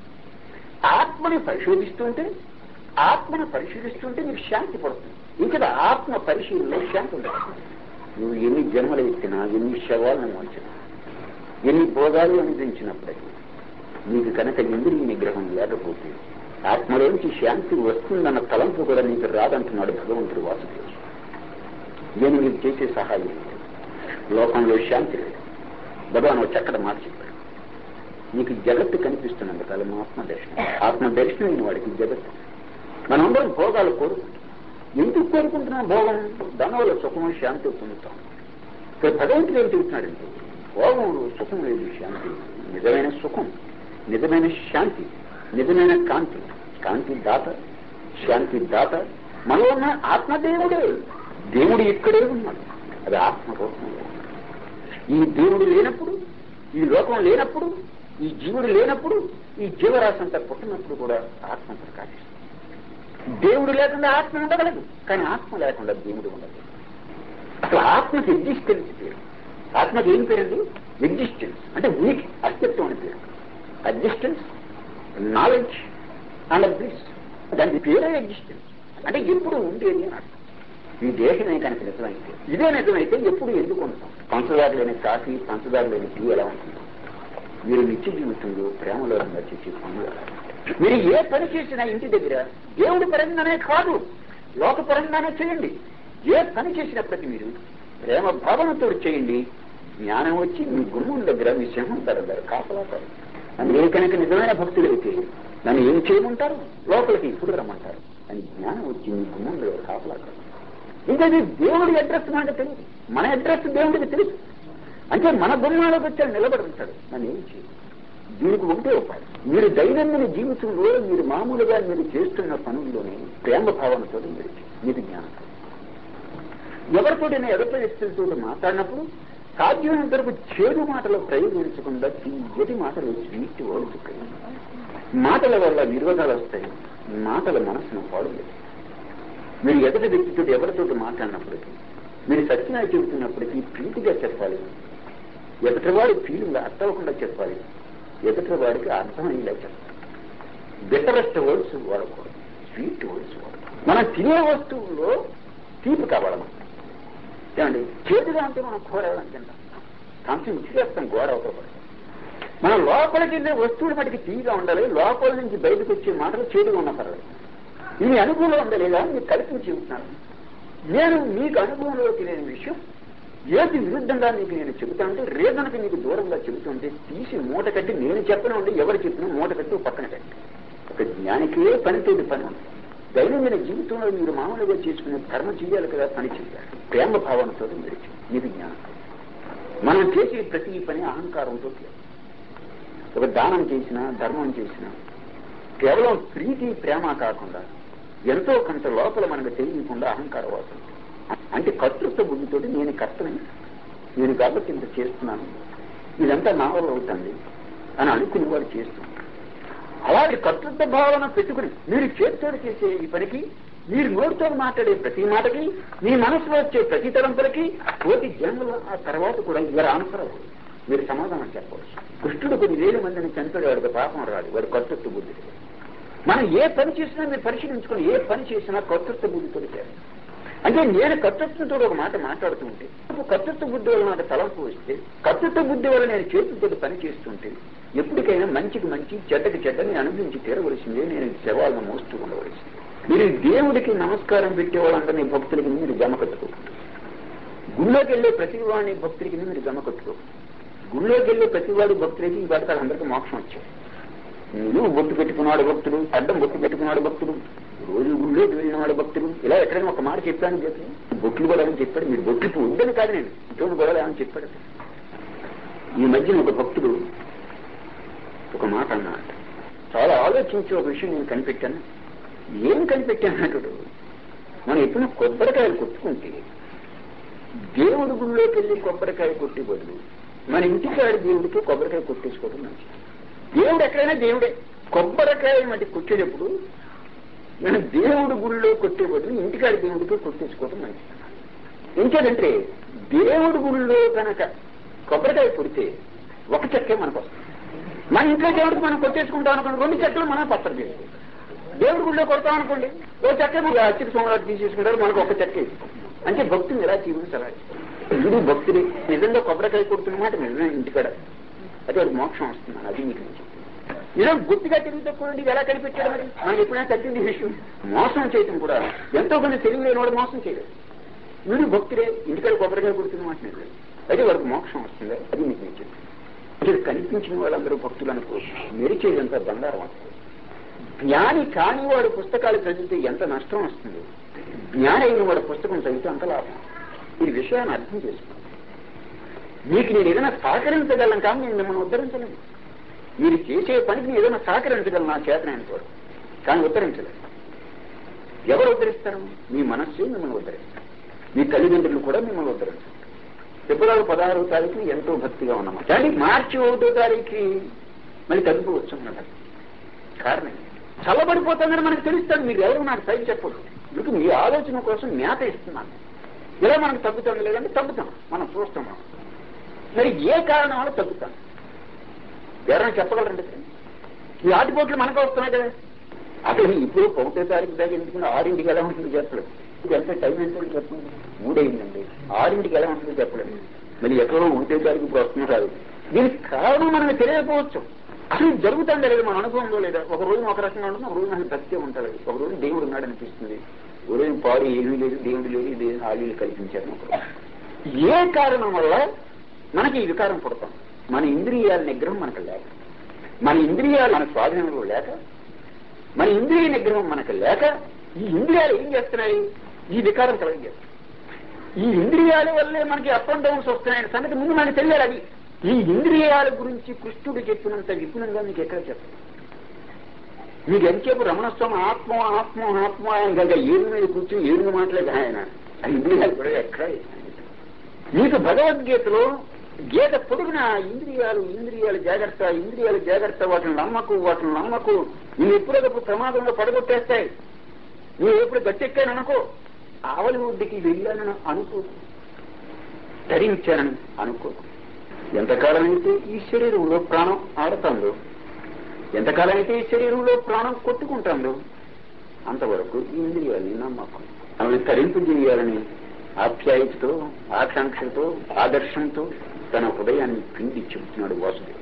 ఆత్మని పరిశోధిస్తుంటే ఆత్మను పరిశీలిస్తుంటే మీకు శాంతి పడుతుంది ఇంకా ఆత్మ పరిశీలనలో శాంతి ఉండదు నువ్వు ఎన్ని జన్మలు ఎత్తినా ఎన్ని శవాలను మోచినా ఎన్ని భోగాలు అనుభవించినప్పటికీ నీకు కనుక ఇంద్రియ నిగ్రహం లేకపోతే ఆత్మలోంచి శాంతి వస్తుందన్న తలంపు కూడా నీకు రాదంటున్నాడు భగవంతుడు వాసుదేవుడు నేను మీకు చేసే సహాయం లేదు. లోకంలో శాంతి లేదు భగవాన్ ఒక చక్కటి మాట చెప్పాడు నీకు జగత్తు కనిపిస్తున్నందుకు అది మా ఆత్మ దర్శనం ఆత్మ దర్శనం అయిన వాడికి జగత్తు మనందరం భోగాలు కోరుకుంటాం ఎందుకు కోరుకుంటున్నాం భోగం దానివల్ల సుఖం శాంతి పొందుతాం ఇక్కడ భగవంతుడు ఏం చెబుతున్నాడంటే భోగంలో సుఖం లేదు శాంతి లేదు. నిజమైన సుఖం నిజమైన శాంతి నిజమైన కాంతి కాంతి దాత శాంతి దాత మనలో ఉన్న ఆత్మదేవుడే దేవుడు ఇక్కడే ఉన్నాడు అది ఆత్మ రూపంలో ఉన్నాడు. ఈ దేవుడు లేనప్పుడు ఈ లోకం లేనప్పుడు ఈ జీవుడు లేనప్పుడు ఈ జీవరాశి అంతా పుట్టినప్పుడు కూడా ఆత్మ ప్రకాశిస్తుంది దేవుడు లేకుండా ఆత్మ ఉండగలదు కానీ ఆత్మ లేకుండా దేవుడు ఉండదు అసలు ఆత్మకి ఎగ్జిస్టెన్స్ పేరు ఆత్మకి ఏం పేరండి ఎగ్జిస్టెన్స్ అంటే ఉనికి అస్తిత్వం అని పేరు ఎగ్జిస్టెన్స్ నాలెడ్జ్ అండ్ బ్లిస్ దాని పేరే ఎగ్జిస్టెన్స్ అంటే ఎప్పుడు ఉండేది అని అర్థం ఈ దేశమే కనుక నిజమైతే ఇదే నిజమైతే ఎప్పుడు ఎందుకు ఉంటాం పంచదార లేని కాఫీ పంచదార లేని టీ ఎలా ఉంటుంది మీరు నిత్య జీవితంలో ప్రేమలో చేసే పనులు ఎలా ఉంటాయి? మీరు ఏ పని చేసినా ఇంటి దగ్గర దేవుడి పరంగానే కాదు లోక పరంగానే చేయండి ఏ పని చేసినప్పటికీ మీరు ప్రేమ భావనతో చేయండి జ్ఞానం వచ్చి మీ గుమ్మం దగ్గర మీ సింహం దగ్గర కాపలాతారు నన్ను ఏ కనుక నిజమైన భక్తులు అయితే నన్ను ఏం చేయమంటారు లోపలికి ఇప్పుడు రమ్మంటారు అని జ్ఞానం వచ్చి మీ గుమ్మం దగ్గర కాపలాతారు ఇంకా ఇది దేవుడి అడ్రస్ మనకు తెలియదు మన అడ్రస్ దేవుడికి తెలుసు అంటే మన గుమ్మాలకు వచ్చాడు నిలబడి ఉంటాడు నన్ను ఏం చేయదు దీనికి ఒకటే ఉపాయం మీరు దైనందిన జీవితంలో మీరు మామూలుగా మీరు చేస్తున్న పనుల్లోనే ప్రేమ భావనతో మీరు చేయండి. మీకు జ్ఞానం ఎవరితోటైనా ఎదుటి వ్యక్తులతో మాట్లాడినప్పుడు సాధ్యమైనంత వరకు చేదు మాటలు ప్రయోగించకుండా తీయటి మాటలు స్వీట్ ఓడుచుకాయి మాటల వల్ల విరోధాలు వస్తాయి మాటల మనసును పాడు మీరు ఎదుటి వ్యక్తితో ఎవరితో మాట్లాడినప్పటికీ మీరు సత్యనాయ చెబుతున్నప్పటికీ ప్రీతిగా చెప్పాలి ఎదుటివాడి ఫీలింగ్ అర్థవకుండా చెప్పాలి ఎదుటివాడికి అర్థమయ్యేలా చెప్పాలి బెటరెస్ట్ వర్డ్స్ వాడకూడదు స్వీట్ వర్డ్స్ వాడకూడదు మనం తినే వస్తువుల్లో తీపి కావాలి మనకు. ఏమండి చేదుగా అంటే మనం కూర ఎవరైనా తింటాం కంచం చేస్తాం గోడ అవతలపడి మనం లోపలికి వెళ్ళే వస్తువులు మటుకు తీగా ఉండాలి లోపల నుంచి బయటకు వచ్చే మాటలు చేదుగా ఉన్న పర్వాలేదు మీ అనుభవంలో ఉండలేదా మీకు కల్పించి చెబుతున్నాను నేను మీకు అనుభవంలో తెలియని విషయం ఏది విరుద్ధంగా నీకు నేను చెబుతానంటే రేదనకి నీకు దూరంగా చెబుతుంటే తీసి మూట కట్టి నేను చెప్పను ఉండి ఎవరు చెప్పినా మూట కట్టి పక్కన కట్టి ఒక జ్ఞానికే పనితోటి పని ఉంది దైనందిన జీవితంలో మీరు మామూలుగా చేసుకునే కర్మ చేయాలి కదా పని చేయాలి ప్రేమ భావనతో మీరు చేయాలి. ఇది జ్ఞానం మనం చేసే ప్రతి పని అహంకారంతో చేయాలి. ఒక దానం చేసినా ధర్మం చేసినా కేవలం ప్రీతి ప్రేమ కాకుండా ఎంతో కొంత లోపల మనకు తెలియకుండా అహంకార వాసన అంటే కర్తృత్వ బుద్ధితోటి నేను కర్తని నేను కాబట్టి ఇంత చేస్తున్నాను ఇదంతా నా వల్ల అవుతుంది అని అనుకుని వాడు చేస్తున్నాను అలాంటి కర్తృత్వ భావన పెట్టుకుని మీరు చేతితోటి చేసే ఈ పనికి మీరు నోటితో మాట్లాడే ప్రతి మాటకి మీ మనసులో వచ్చే ప్రతి తలంపులకి కోటి జన్మల ఆ తర్వాత కూడా ఇవరు ఆన్సర్ అవ్వదు మీరు సమాధానం చెప్పవచ్చు కృష్ణుడు కొన్ని వేల మందిని చంపాడు వాడికి పాపం రాదు వాడు కర్తృత్వ బుద్ధి మనం ఏ పని చేసినా మీరు పరిశీలించుకుని ఏ పని చేసినా కర్తృత్వ బుద్ధితో చేయాలి అంటే నేను కర్తృత్వంతో ఒక మాట మాట్లాడుతుంటే కర్తృత్వ బుద్ధి వల్ల నాకు తలంపు వస్తే కర్తృత్వ బుద్ధి వల్ల నేను చేతులతో పని చేస్తుంటే ఎప్పటికైనా మంచికి మంచి చెడ్డకి చెడ్డని అనుభవించి తీరవలసిందే నేను శవాలను మోస్తూ ఉండవలసింది మీరు దేవుడికి నమస్కారం పెట్టే వాళ్ళందరినీ భక్తులకి మీరు జమ కట్టుకోకండి గుళ్ళోకి వెళ్ళే ప్రతి వాడిని భక్తులకి మీరు జమ కట్టుకోకండి గుళ్ళోకి వెళ్ళే ప్రతి వాడి భక్తులకి ఈ పథకాలు అందరికీ మోక్షం వచ్చాయి నువ్వు బొట్టు పెట్టుకున్నాడు భక్తుడు అడ్డం బొట్టు పెట్టుకున్నాడు భక్తుడు రోజు గుళ్ళోకి వెళ్ళినవాడు భక్తుడు ఇలా ఎక్కడైనా ఒక మాట చెప్పాను చెప్పి బొట్లు కూడా అని చెప్పాడు మీరు బొట్లు ఉందని కాదు నేను ఇటువంటి గొడవ అని చెప్పాడు ఈ మధ్యన ఒక భక్తుడు ఒక మాట అన్నాడు చాలా ఆలోచించి ఒక విషయం నేను కనిపెట్టాను ఏం కనిపెట్టాను అంటాడు మనం ఎప్పుడైనా కొబ్బరికాయలు కొట్టుకుంటే దేవుడి గుళ్ళోకి వెళ్ళి కొబ్బరికాయ కొట్టి బదులు మన ఇంటికాడి దేవుడికి కొబ్బరికాయ కొట్టేసుకోవడం మంచిది దేవుడు ఎక్కడైనా దేవుడే కొబ్బరికాయ మట్టి కొట్టేటప్పుడు మనం దేవుడు గుళ్ళో కొట్టే బదులు ఇంటికాడి దేవుడికి కొట్టేసుకోవడం మంచిది ఇంకేదంటే దేవుడి గుళ్ళో కనుక కొబ్బరికాయ కొడితే ఒక చెక్కే మనకు వస్తుంది మన ఇంట్లో దేవుడికి మనం కొట్టేసుకుంటాం అనుకోండి రెండు చెక్కలు మనం పత్రం చేసుకుంటాం దేవుడి గుళ్ళో కొడతాం అనుకోండి ఓ చెక్క అచ్చిక సోమరాజు తీసేసుకుంటారు మనకు ఒక చెక్క ఇస్తాం అంటే భక్తుని ఎలా జీవించాలి ఇది భక్తుడి నిజంగా కొబ్బరికాయ కొడుతున్న మాట నిజమే ఇంటికాడ అది వాడికి మోక్షం వస్తుంది అది మీకు నేను చెప్తున్నాను. ఇలా గుర్తుగా తిరిగితే కూడా ఇది ఎలా కనిపెట్టాడు మరి మనం ఎప్పుడైనా తగ్గింది విషయం మోసం చేయటం కూడా ఎంతో కొంత తెలివి లేని వాడు మోసం చేయలేదు వీడు భక్తుడే ఇంటికాడ కొబ్బరికాయ కొడుతున్న మాట నిజమే అయితే వాడికి మోక్షం వస్తుంది అది మీకు నేను చెప్తాను ఇక్కడ కనిపించిన వాళ్ళందరూ భక్తులు అనుకో మెరిచేదంతా బంగారం అనుకో జ్ఞాని కాని వాడు పుస్తకాలు చదివితే ఎంత నష్టం వస్తుంది జ్ఞాని అయిన వాడు పుస్తకం చదివితే అంత లాభం ఈ విషయాన్ని అర్థం చేసుకోండి మీకు నేను ఏదైనా సహకరించగలను కానీ నేను మిమ్మల్ని ఉద్ధరించలేను మీరు చేసే పనికి నేను ఏదైనా సహకరించగలను నా చేతనైన కూడా కానీ ఉద్ధరించలేదు ఎవరు ఉద్ధరిస్తారు మీ మనస్సు మిమ్మల్ని ఉద్ధరిస్తారు మీ తల్లిదండ్రులు కూడా మిమ్మల్ని ఉద్ధరిస్తారు ఫిబ్రవరి పదహారవ తారీఖు ఎంతో భక్తిగా ఉన్నాము కానీ మార్చి ఒకటో తారీఖు మళ్ళీ తగ్గిపోవచ్చు అన్నమాట కారణం చల్లబడిపోతుందని మనకు తెలుస్తుంది మీరు ఎవరు నాకు సైడ్ చెప్పదు మీకు మీ ఆలోచన కోసం మేత ఇస్తున్నాను ఇలా మనకు తగ్గుతుంది లేదంటే తగ్గుతాం మనం చూస్తున్నాం మరి ఏ కారణం వల్ల తగ్గుతాం ఎవరైనా చెప్పగలరండి ఈ ఆటిపోట్లు మనకు వస్తున్నాయి కదా అసలు ఇప్పుడు ఒకటో తారీఖు దాకా ఎందుకు ఆరింటికి ఎలా ఉంటుందో చెప్పలేదు ఇది ఎంత టైం ఎంత చెప్పండి మూడైందండి ఆరింటికి ఎలా ఉంటుందో చెప్పలేదు మళ్ళీ ఎక్కడో ఒకటో తారీఖు ఇప్పుడు వస్తున్నా రాదు దీనికి కారణం మనకు తెలియకపోవచ్చు అసలు ఇది జరుగుతుందా లేదా మన అనుభవంలో లేదా ఒక రోజు ఒక రకంగా ఉంటుంది ఒక రోజు నాకు సత్యం ఉంటుంది ఒక రోజు దేవుడు ఉన్నాడు అనిపిస్తుంది ఒక రోజు పాడు ఏమీ లేదు దేవుడు లేదు ఇది ఆలీలు కల్పించారు ఒక రోజు. ఏ కారణం వల్ల మనకి ఈ వికారం పుడతాం మన ఇంద్రియాల నిగ్రహం మనకు లేక మన ఇంద్రియాలు మన స్వాధీనంలో లేక మన ఇంద్రియ నిగ్రహం మనకు లేక ఈ ఇంద్రియాలు ఏం చేస్తున్నాయి ఈ వికారం కలిగజేస్తాయి ఈ ఇంద్రియాల వల్లే మనకి అప్ అండ్ డౌన్స్ వస్తున్నాయనే సంగతి ముందు మనకి తెలియాలి అది ఈ ఇంద్రియాల గురించి కృష్ణుడు చెప్పినంత విపులంగా మీకు ఎక్కడ చెప్పదు మీకు ఎంతసేపు రమణస్వామి ఆత్మ ఆత్మ ఆత్మ ఇంకా ఏడు మీద కూర్చొని ఏడు మాటలేదు ఆయన ఆ ఇంద్రియాలు కూడా ఎక్కడ మీకు భగవద్గీతలో గీత పొడుగున ఇంద్రియాలు ఇంద్రియాలు జాగ్రత్త ఇంద్రియాలు జాగ్రత్త వాటిని నమ్మకు వాటిని నమ్మకు నువ్వు ఎప్పుడప్పుడు ప్రమాదంలో పడగొట్టేస్తాయి నువ్వు ఎప్పుడు గట్టెక్కాను అనుకో ఆవలి ఒడ్డుకి వెళ్ళానని అనుకో ధరించానని అనుకో ఎంతకాలం అయితే ఈ శరీరంలో ప్రాణం ఆడుతుందో ఎంతకాలం అయితే ఈ శరీరంలో ప్రాణం కొట్టుకుంటుందో అంతవరకు ఈ ఇంద్రియాన్ని నమ్మకం ఆమెను తరింపు చేయాలని ఆప్యాయతతో ఆకాంక్షతో ఆదర్శంతో తన హృదయాన్ని పిండి చెబుతున్నాడు వాసుదేవ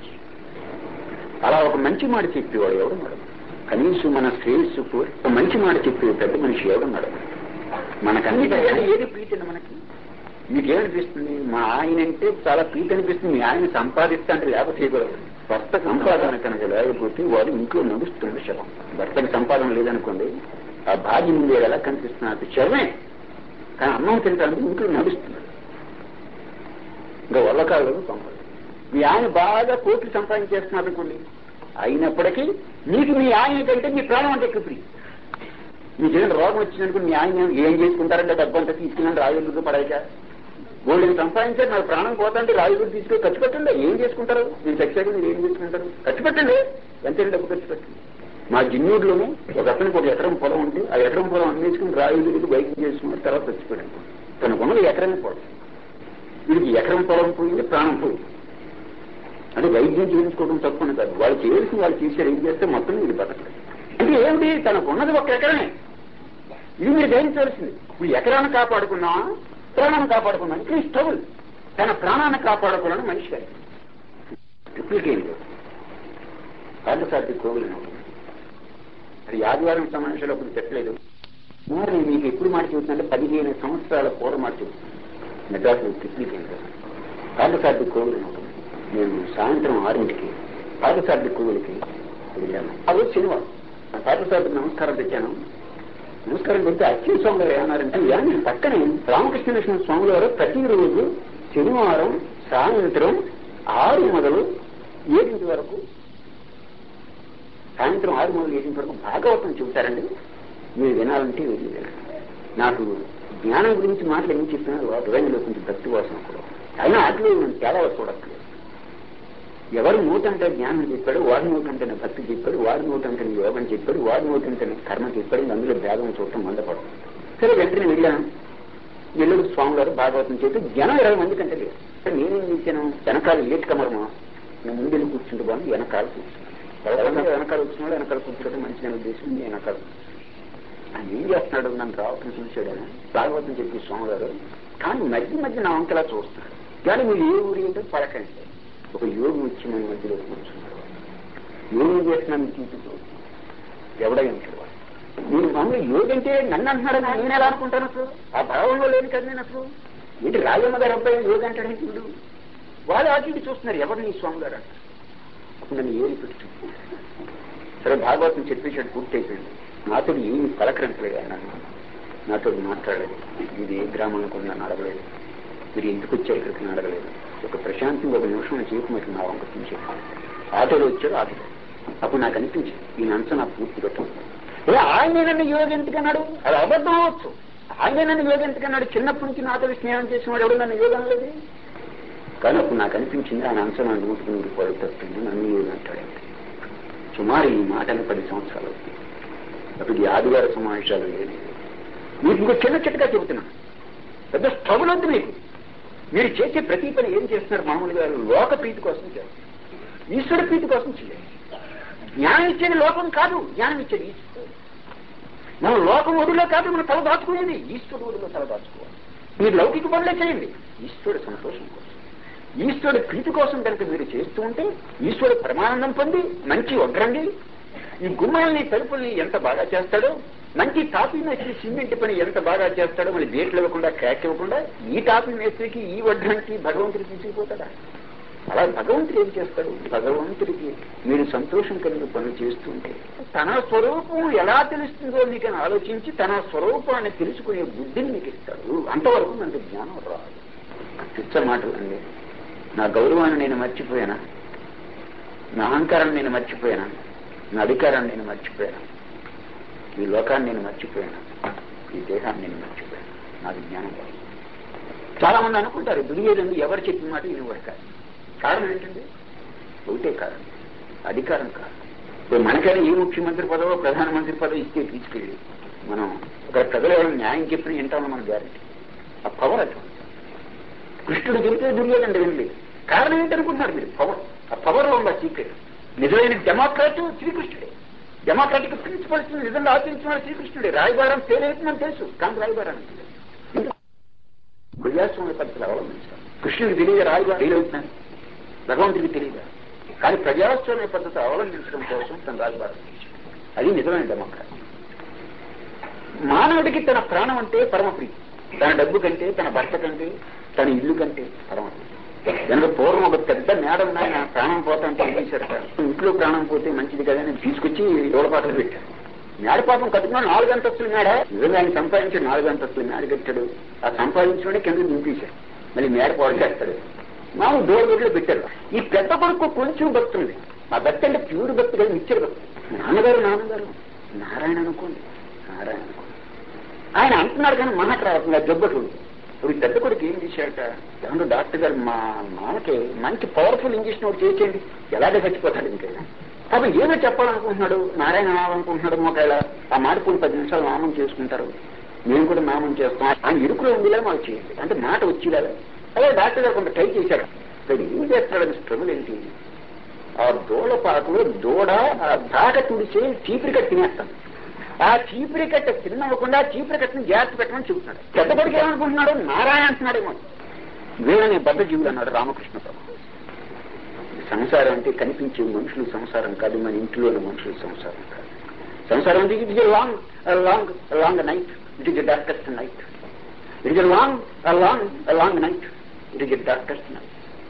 అలా ఒక మంచి మాట చెప్పేవాడు ఎవడున్నాడు కనీసం మన శ్రేయస్సు కోరి ఒక మంచి మాట చెప్పే పెద్ద మనిషి ఎవడున్నాడు మనకన్నిటికంటే ఏది ప్రీతి మనకి మీకేమనిపిస్తుంది మా ఆయన అంటే చాలా ప్రీతి అనిపిస్తుంది మీ ఆయన సంపాదిస్తా అంటే లేకపోతే చేయకూడదు భర్త సంపాదన కనుక లేకపోతే వాడు ఇంట్లో నడుస్తుంది శవం భర్తకి సంపాదన లేదనుకోండి ఆ భార్య ముందు ఎలా కనిపిస్తుంది అది శవమే కానీ అన్నం తింటానికి ఇంట్లో నడుస్తుంది ఇంకా వల్ల కాదు సంపాదన మీ ఆయన బాగా కోట్లు సంపాదించేస్తున్నారు అనుకోండి అయినప్పటికీ మీకు మీ ఆయన కంటే మీ ప్రాణం అంటే ఎక్కువ ప్రియం మీకేమైనా రోగం వచ్చిందనుకో మీ ఆయన ఏం చేసుకుంటారంటే డబ్బంతా తీసుకున్నాను రాజులకు పడాక గోల్డెన్ సంపాదించారు నాకు ప్రాణం పోతాంటే రాజులకు తీసుకొని ఖర్చు పెట్టండి ఏం చేసుకుంటారు నేను చచ్చాక మీరు ఏం చేసుకుంటారు ఖర్చు పెట్టండి ఎంత డబ్బు ఖర్చు పెట్టండి మా జిన్నూరులోనే ఒక అతనికి ఒక ఎకరం పొలం ఉంటే ఆ ఎకరం పొలం అమ్మేసుకుని రాజులకు బైక్ చేసుకున్న తర్వాత చచ్చిపోయాడు తనకున్నది ఎకరమే పొలం వీడికి ఎకరం పొలం పోయింది ప్రాణం పోయింది అంటే వైద్యం చేయించుకోవడం తప్పని కాదు వాళ్ళు చేయాల్సిన వాళ్ళు చేశారు ఏం చేస్తే మొత్తం వీడు బతకలేదు అంటే ఏమిటి తనకు ఉన్నది ఒక ఎకరమే ఇది మీరు గ్రహించవలసింది ఇప్పుడు ఎకరాన్ని కాపాడుకున్నావా ప్రాణాన్ని కాపాడుకున్నా ఇక్కడ స్ట్రగుల్ తన ప్రాణాన్ని కాపాడుకున్నాను మనిషి గారి ట్రిప్లికేట్ కాళ్ళసాటి కోవిల్ అది ఆదివారం సమావేశంలో అప్పుడు చెప్పలేదు మరి నేను మీకు ఎప్పుడు మాట చెబుతుందంటే పదిహేను సంవత్సరాల పూర్వం మాట చెబుతున్నాను మెడ్రాస్లో ట్రిప్లికేట్ కాళ్ళసాటి కోవిల్ నేను సాయంత్రం ఆరింటికి పాఠశాల కోవిలికి వెళ్ళాను ఆ రోజు శనివారం పాఠశాలకు నమస్కారం తెచ్చాను నమస్కారం పెడితే అచ్చిన స్వామి గారు ఏమన్నారంటే యాని పక్కనే రామకృష్ణ నరసింహ స్వామి గారు ప్రతిరోజు శనివారం సాయంత్రం ఆరు మొదలు ఏడింటి వరకు సాయంత్రం ఆరు మొదలు ఏడింటి వరకు భాగవతం చెబుతారండి మీరు వినాలంటే వెళ్ళి వినండి. నాకు జ్ఞానం గురించి మాటలు ఏం చెప్పినారు హృదయంలో కొంచెం భక్తి వాసన కూడా అయినా అట్లే నేను తేడా చూడట్లేదు ఎవరు నోటంటే జ్ఞానం చెప్పాడు వాడి నోటంటేనే భక్తి చెప్పాడు వాడి నోటంటేనే యోగం చెప్పాడు వాడి నోటంటేనే కర్మ చెప్పాడు ఇంకా అందులో భేదం చూడటం మందపడదు సరే వెంటనే వెళ్ళాను ఎల్లుడు స్వామి గారు భాగవతం చెప్పి జనం ఇరవై మంది కంటే లేదు సరే నేనేం చేశాను వెనకాల లేట్ కమరమా నేను ముందు వెళ్ళి కూర్చుంటూ బాను వెనకాల కూర్చున్నాను వెనకాల వచ్చినాడు వెనకాల కూర్చోవడం మంచి ఉద్దేశం నేను వెనకాల ఆయన ఏం చేస్తున్నాడు నన్ను రావటం చూశాడు ఆయన భాగవతం చెప్పి స్వామి గారు కానీ మధ్య మధ్య నా వంకలా చూస్తున్నాడు కానీ మీరు ఏ ఊరి ఏంటో పలకండి ఒక యోగి వచ్చి మన మధ్యలో కూర్చున్నాడు యోగం చేస్తున్నాను చూపుతూ ఎవడై ఉంటాడు వాడు. మీరు మామూలు యోగి అంటే నన్ను అంటున్నాడని నేను ఎలా అనుకుంటాను అసలు ఆ భావంలో లేని కదా నేను అసలు ఏంటి రాజమ్మ గారు అబ్బాయి యోగి అంటాడు చూడు వాళ్ళు అటు చూస్తున్నారు ఎవరు నీ స్వామి గారు అంటారు అప్పుడు నన్ను ఏరి పెట్టి సరే భాగవతం చెప్పేసాడు పూర్తి అయిపోయింది నాతో ఏమి పలకరించలేదు ఆయన నాతో మాట్లాడలేదు ఇది ఏ గ్రామంలో కూడా నన్ను అడగలేదు మీరు ఎందుకు వచ్చారు ఇక్కడికి నన్ను అడగలేదు ఒక ప్రశాంతంగా ఒక నిమిషం నా జీవితం ఇట్లా నా వంక చూసాడు ఆటోలో వచ్చాడు ఆటోలో అప్పుడు నాకు అనిపించింది ఈ అంశం నాకు పూర్తి పెట్టం ఏ ఆయన నన్ను యోగి ఎందుకన్నాడు అది అబద్ధం అవ్వచ్చు ఆయన నన్ను యోగి ఎందుకన్నాడు చిన్నప్పటి నుంచి నాతో స్నేహం చేసిన వాడు ఎవడు నన్ను యోగం లేదు కానీ అప్పుడు నాకు అనిపించింది ఆయన అంశం నా నూటికి నూరు పడి తప్పింది నన్ను యోగి అంటాడు సుమారు ఈ మాటలు పది సంవత్సరాలు అవుతుంది అప్పుడు ఈ ఆదివార సమావేశాలు లేదు మీకు ఇంకో చిన్న చిట్టగా చెబుతున్నాను పెద్ద స్ట్రగుల్ వద్దు మీకు మీరు చేసే ప్రతి పని ఏం చేస్తున్నారు మామూలుగా లోక ప్రీతి కోసం చేస్తారు ఈశ్వర ప్రీతి కోసం చేయాలి జ్ఞానం ఇచ్చేది లోకం కాదు జ్ఞానం ఇచ్చేది ఈశ్వరుడు మనం లోకం ఒడిలో కాదు మనం తల దాచుకునేది ఈశ్వరుడు ఒడిలో తల దాచుకోవాలి మీరు లౌకిక పనులే చేయండి ఈశ్వరుడు సంతోషం కోసం ఈశ్వరుడు ప్రీతి కోసం కనుక మీరు చేస్తూ ఉంటే ఈశ్వరుడు పరమానందం పొంది మంచి వగ్రండి ఈ గుమ్మాలని తలుపుల్ని ఎంత బాగా చేస్తాడో మంచి టాపీ మేస్త్రి సిమెంట్ పని ఎంత బాగా చేస్తాడో మళ్ళీ బేట్లు ఇవ్వకుండా క్రాక్ ఇవ్వకుండా ఈ టాపీ మేస్త్రికి ఈ వడ్డానికి భగవంతుడికి తీసుకుపోతాడా అలా భగవంతుడు ఏం చేస్తాడు భగవంతుడికి మీరు సంతోషం కలిగి పనులు చేస్తుంటే తన స్వరూపం ఎలా తెలుస్తుందో మీకు అని ఆలోచించి తన స్వరూపాన్ని తెలుసుకునే బుద్ధిని మీకు ఇస్తాడు అంతవరకు మనకు జ్ఞానం రాదు పిచ్చ మాటలు అండి నా గౌరవాన్ని నేను మర్చిపోయానా నా అహంకారాన్ని నేను మర్చిపోయానా నా అధికారాన్ని నేను మర్చిపోయాను ఈ లోకాన్ని నేను మర్చిపోయాను ఈ దేహాన్ని నేను మర్చిపోయాను నాకు జ్ఞానం లేదు చాలా మంది అనుకుంటారు దుర్యోధను ఎవరు చెప్పిన మాట వినివాడు కాదు కారణం ఏంటండి ఒకటే కారణం అధికారం కారణం ఇప్పుడు మనకైనా ఏ ముఖ్యమంత్రి పదవో ప్రధానమంత్రి పదవి ఇస్తే తీసుకెళ్ళి మనం ఒక ప్రజలు ఎవరైనా న్యాయం చెప్పిన వింటామని మన గ్యారెంటీ ఆ పవర్ అటు కృష్ణుడు చెబితే దుర్యోధనుడు వినలేదు కారణం ఏంటనుకుంటున్నారు మీరు పవర్ ఆ పవర్ లో ఉంది సీక్రెట్ నిజమైన డెమోక్రాట్ శ్రీకృష్ణుడే డెమోక్రాటిక్ ప్రిన్సిపల్స్ నిజంగా ఆచరించిన వాడు శ్రీకృష్ణుడే రాయబారం ఫెయిల్ అవుతుందని తెలుసు కానీ రాయబారానికి ప్రజాస్వామ్య పద్ధతులు అవలంబించాలి కృష్ణుడికి తెలియదు రాయబారం ఫెయిల్ అవుతున్నాను భగవంతుడికి తెలియదా కానీ ప్రజాస్వామ్య పద్ధతి అవలంబించడం కోసం తన రాజభారం అది నిజమైన డెమోక్రసీ మానవుడికి తన ప్రాణం అంటే పరమ ప్రీతి తన డబ్బు కంటే తన భర్త కంటే తన ఇల్లు కంటే పరమ ప్రీతి వెనక పూర్వం ఒక పెద్ద మేడ ఉన్నాయి నా ప్రాణం పోతాంటే ఏం చేశారట ఇంట్లో ప్రాణం పోతే మంచిది కదా అని తీసుకొచ్చి ఎవడపాటలు పెట్టారు మేడ పాపం కట్టుకున్నా నాలుగు అంతస్తుల మేడ నిజంగా ఆయన సంపాదించాడు నాలుగు అంతస్తుల మేడ కట్టాడు ఆ సంపాదించిన కింద దింపేశాడు మళ్ళీ మేడ పాడు చేస్తాడు మామూలు డోర్ గొడ్లో పెట్టారు ఈ పెద్ద కొడుకు కొంచెం భక్తి ఉంది ఆ భక్తి అంటే ప్యూర్ భక్తి కదా నిత్య భక్తి నాన్నగారు నాన్నగారు నారాయణ అనుకోండి నారాయణ అనుకోండి ఆయన అంటున్నారు కానీ మనకు రాకుండా జబ్బట్లు ఇప్పుడు ఈ పెద్ద కొడుకు ఏం చేశాడట దాంట్లో డాక్టర్ గారు మా నాన్నకి మంచి పవర్ఫుల్ ఇంజక్షన్ ఒకటి చేసేయండి ఎలాగే చచ్చిపోతాడు ఇంకా పాపం ఏదో చెప్పాలనుకుంటున్నాడు నారాయణ నామనుకుంటున్నాడు ఒకవేళ ఆ మాట కొన్ని పది నిమిషాలు నామం చేసుకుంటారు మేము కూడా నామం చేస్తాం ఆయన ఇరుకులో ఉందిలే మాకు చేయండి అంటే మాట వచ్చేలాగా అదే డాక్టర్ గారు కొంత ట్రై చేశాడు ఇక్కడ ఏం చేస్తాడు స్ట్రగుల్ ఏంటి ఆ దూడ పాకులో దూడ ఆ దాక తుడిచే చీపిరి కట్టి తినేస్తాం ఆ చీపిరి కట్ట తిన్నవ్వకుండా చీపిరి కట్టని జాగ్రత్త పెట్టమని చెబుతున్నాడు పెద్ద కొడుకు ఏమనుకుంటున్నాడు నారాయణ అంటున్నాడేమో వీళ్ళని బద్ద జీవులు అన్నాడు రామకృష్ణ ప్రభు సంసారం అంటే కనిపించే మనుషులు సంసారం కాదు మన ఇంట్లోని మనుషులు సంసారం కాదు సంసారం అంటే it is long long long night it is darkest night it is long long long night it is darkest night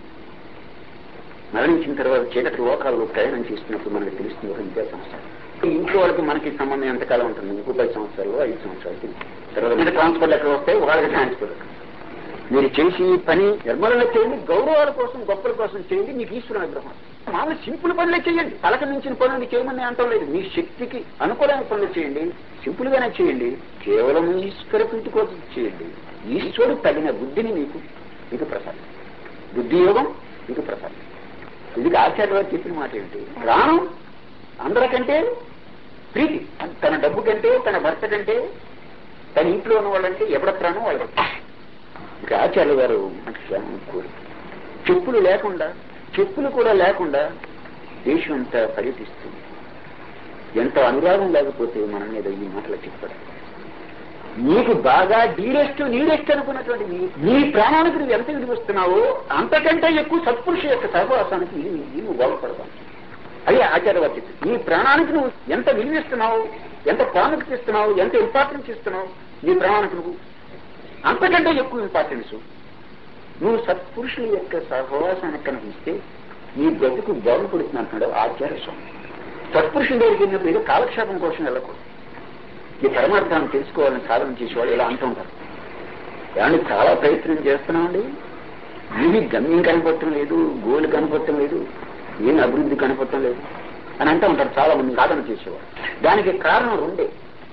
మరణించిన తర్వాత చీకటి లోకాల్లో ప్రయాణం చేస్తున్నప్పుడు మనకు తెలుస్తుంది ఒక విద్యా సంవత్సరం ఇంట్లో వాళ్ళకి మనకి సంబంధం ఎంతకాలం ఉంటుంది ఇంకో పది సంవత్సరాలు ఐదు సంవత్సరాలు తర్వాత మీద ట్రాన్స్ఫర్ ఎక్కడ వస్తాయి వాళ్ళకి ట్రాన్స్ఫర్ మీరు చేసి పని నిర్మలంగా చేయండి గౌరవాల కోసం గొప్పల కోసం చేయండి మీకు ఈశ్వర అనుగ్రహం మామూలు సింపుల్ పనులే చేయండి తలకు మించిన పనులు చేయమని అంటం లేదు మీ శక్తికి అనుకూలమైన పనులు చేయండి సింపుల్ గానే చేయండి కేవలం ఈశ్వర ప్రీతి కోసం చేయండి ఈశ్వరుడు తగిన బుద్ధిని మీకు మీకు ప్రసాదం బుద్ధి యోగం మీకు ప్రసాదం ఇది ఆచార్య వారు చెప్పిన మాట ఏంటి ప్రాణం అందరికంటే ప్రీతి తన డబ్బు కంటే తన భర్త కంటే తన ఇంట్లో ఉన్న వాళ్ళంటే ఎవడ ప్రాణం వాళ్ళ ఇక ఆచార్య గారు కోరి చెప్పులు లేకుండా చెప్పులు కూడా లేకుండా దేశం అంతా పర్యటిస్తుంది ఎంత అనురాగం లేకపోతే మన మీద ఈ మాటలు చెప్పడం నీకు బాగా డీరెస్ట్ నీరెస్ట్ అనుకున్నటువంటి నీ నీ ప్రాణానికి నువ్వు ఎంత విలువిస్తున్నావో అంతకంటే ఎక్కువ సత్పురుషు యొక్క సహవాసానికి నీవు నీవు బాగుపడతావు అదే ఆచార్యవారు చెప్పింది నీ ప్రాణానికి నువ్వు ఎంత విలువిస్తున్నావు ఎంత ప్రాముఖ్యత ఇస్తున్నావు ఎంత ఇంపార్టెన్స్ ఇస్తున్నావు నీ ప్రాణానికి నువ్వు అంతకంటే ఎక్కువ ఇంపార్టెన్స్ నువ్వు సత్పురుషుల యొక్క సహవాసానికి కనిపిస్తే నీ బ్రతుకు బాగుపడుతుంది అంటున్నాడు ఆచార్య స్వామి సత్పురుషుల దగ్గరికి వెళ్ళినప్పుడు ఏదో కాలక్షేపం కోసం వెళ్ళకూడదు ఈ పరమార్థాన్ని తెలుసుకోవాలని సాధన చేసేవాళ్ళు ఇలా అంటూ ఉంటారు ఏమండి చాలా ప్రయత్నం చేస్తున్నామండి ఏమీ గమ్యం కనపడటం లేదు గోలు కనపడటం లేదు ఏమి అభివృద్ధి కనపడటం లేదు అని అంటూ ఉంటారు చాలా మంది సాధన చేసేవారు దానికి కారణం రెండే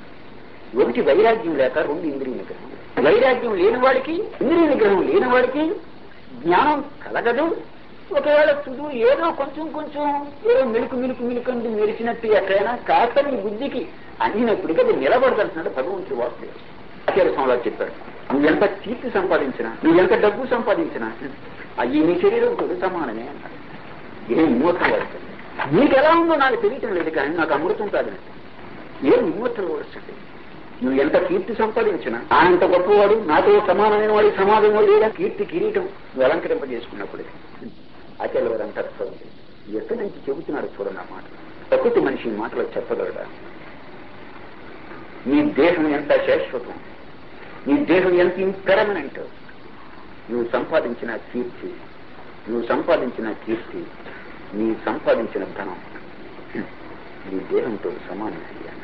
ఒకటి వైరాగ్యం లేక రెండు ఇంద్రియ నిగ్రహం వైరాగ్యం లేని వాడికి ఇంద్రియ నిగ్రహం లేని వాడికి జ్ఞానం కలగదు ఒకవేళ చుడు ఏదో కొంచెం కొంచెం ఏదో మిలుకు మిలుకు మిలుకండి మెరిచినట్టు ఎక్కడైనా కాస్త నీ బుద్ధికి అందినప్పటికీ అది నిలబడదలుచున్నాడు భగవంతుడు వాసు ఆచార్య స్వామివారు చెప్పారు నువ్వు ఎంత కీర్తి సంపాదించినా నువ్వు ఎంత డబ్బు సంపాదించినా అయ్యి నీ శరీరం కూడా సమానమే అన్నాడు ఇదే ఇమ్మోటల్ వర్డ్స్ నీకు ఎలా ఉందో నాకు తెలియటం లేదు కానీ నాకు అమృతం కాదు ఏం ఇమ్మోటల్ వర్డ్స్ అంటే నువ్వు ఎంత కీర్తి సంపాదించినా ఆయనంత గొప్పవాడు నాతో సమానమైన వాడి సమాజం లేదా కీర్తి కిరీటం నువ్వు అలంకరింపజేసుకున్నప్పుడు ఆచార్య వారు అంటారు చూడండి ఎక్కడి నుంచి చెబుతున్నాడు చూడండి ఆ మాట ప్రకృతి మనిషి ఈ మాటలు చెప్పగలడా నీ దేహం ఎంత శాశ్వతం నీ దేహం ఎంత ఇంపెరమనెంట్ నువ్వు సంపాదించిన కీర్తి నువ్వు సంపాదించిన కీర్తి నీ సంపాదించిన ధనం నీ దేహంతో సమానం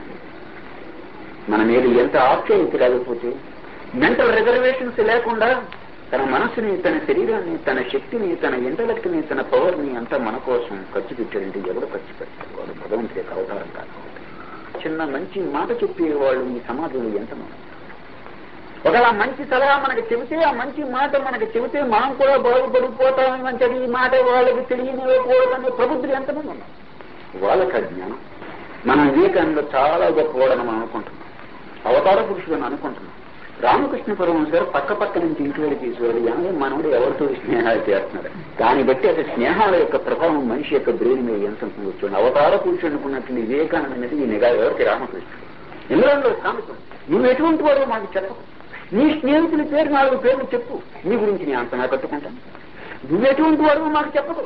మన మీద ఎంత ఆప్యాయత లేకపోతే మెంటల్ రిజర్వేషన్స్ లేకుండా తన మనసుని తన శరీరాన్ని తన శక్తిని తన ఇంటలెక్ట్ ని తన పవర్ ని అంతా మన కోసం ఖర్చు పెట్టాడంటే ఎవడు ఖర్చు పెట్టాడు వాడు భగవంతుడి యొక్క అవతారం కాదు చిన్న మంచి మాట చెప్పే వాళ్ళు ఈ సమాజంలో ఎంతమంది ఒకవేళ మంచి సలహా మనకి చెబితే ఆ మంచి మాట మనకి చెబితే మనం కూడా బాగుపడిపోతామని మంచిది ఈ మాట వాళ్ళకి తెలియనివ్వకూడదనే ప్రబుద్ధులు ఎంతమంది ఉన్నారు వాళ్ళకి ఆ జ్ఞానం మన వివేకానంలో చాలా గొప్పవాడని మనం అనుకుంటున్నాం అవతార పురుషుడు అని అనుకుంటున్నాం రామకృష్ణ పరమహంస గారు పక్క పక్క నుంచి ఇంటివాడు తీసేవాడు కానీ మనవుడు ఎవరితో స్నేహాలు చేస్తున్నాడు దాన్ని బట్టి అది స్నేహాల యొక్క ప్రభావం మనిషి యొక్క బ్రెయిన్ మీద ఎంత ఉంటుందో చూడండి అవతార పురుషుడు అనుకున్నట్టు వివేకానంద అనేది ఈ నిఘా ఎవరికి రామకృష్ణుడు ఇంగ్లాండ్లో సామెతం నువ్వు ఎటువంటి వాడో మాకు చెప్పకు నీ స్నేహితుల పేరు నాలుగు పేర్లు చెప్పు నీ గురించి నేను అంతగా కట్టుకుంటాను నువ్వు ఎటువంటి వాడో మాకు చెప్పకు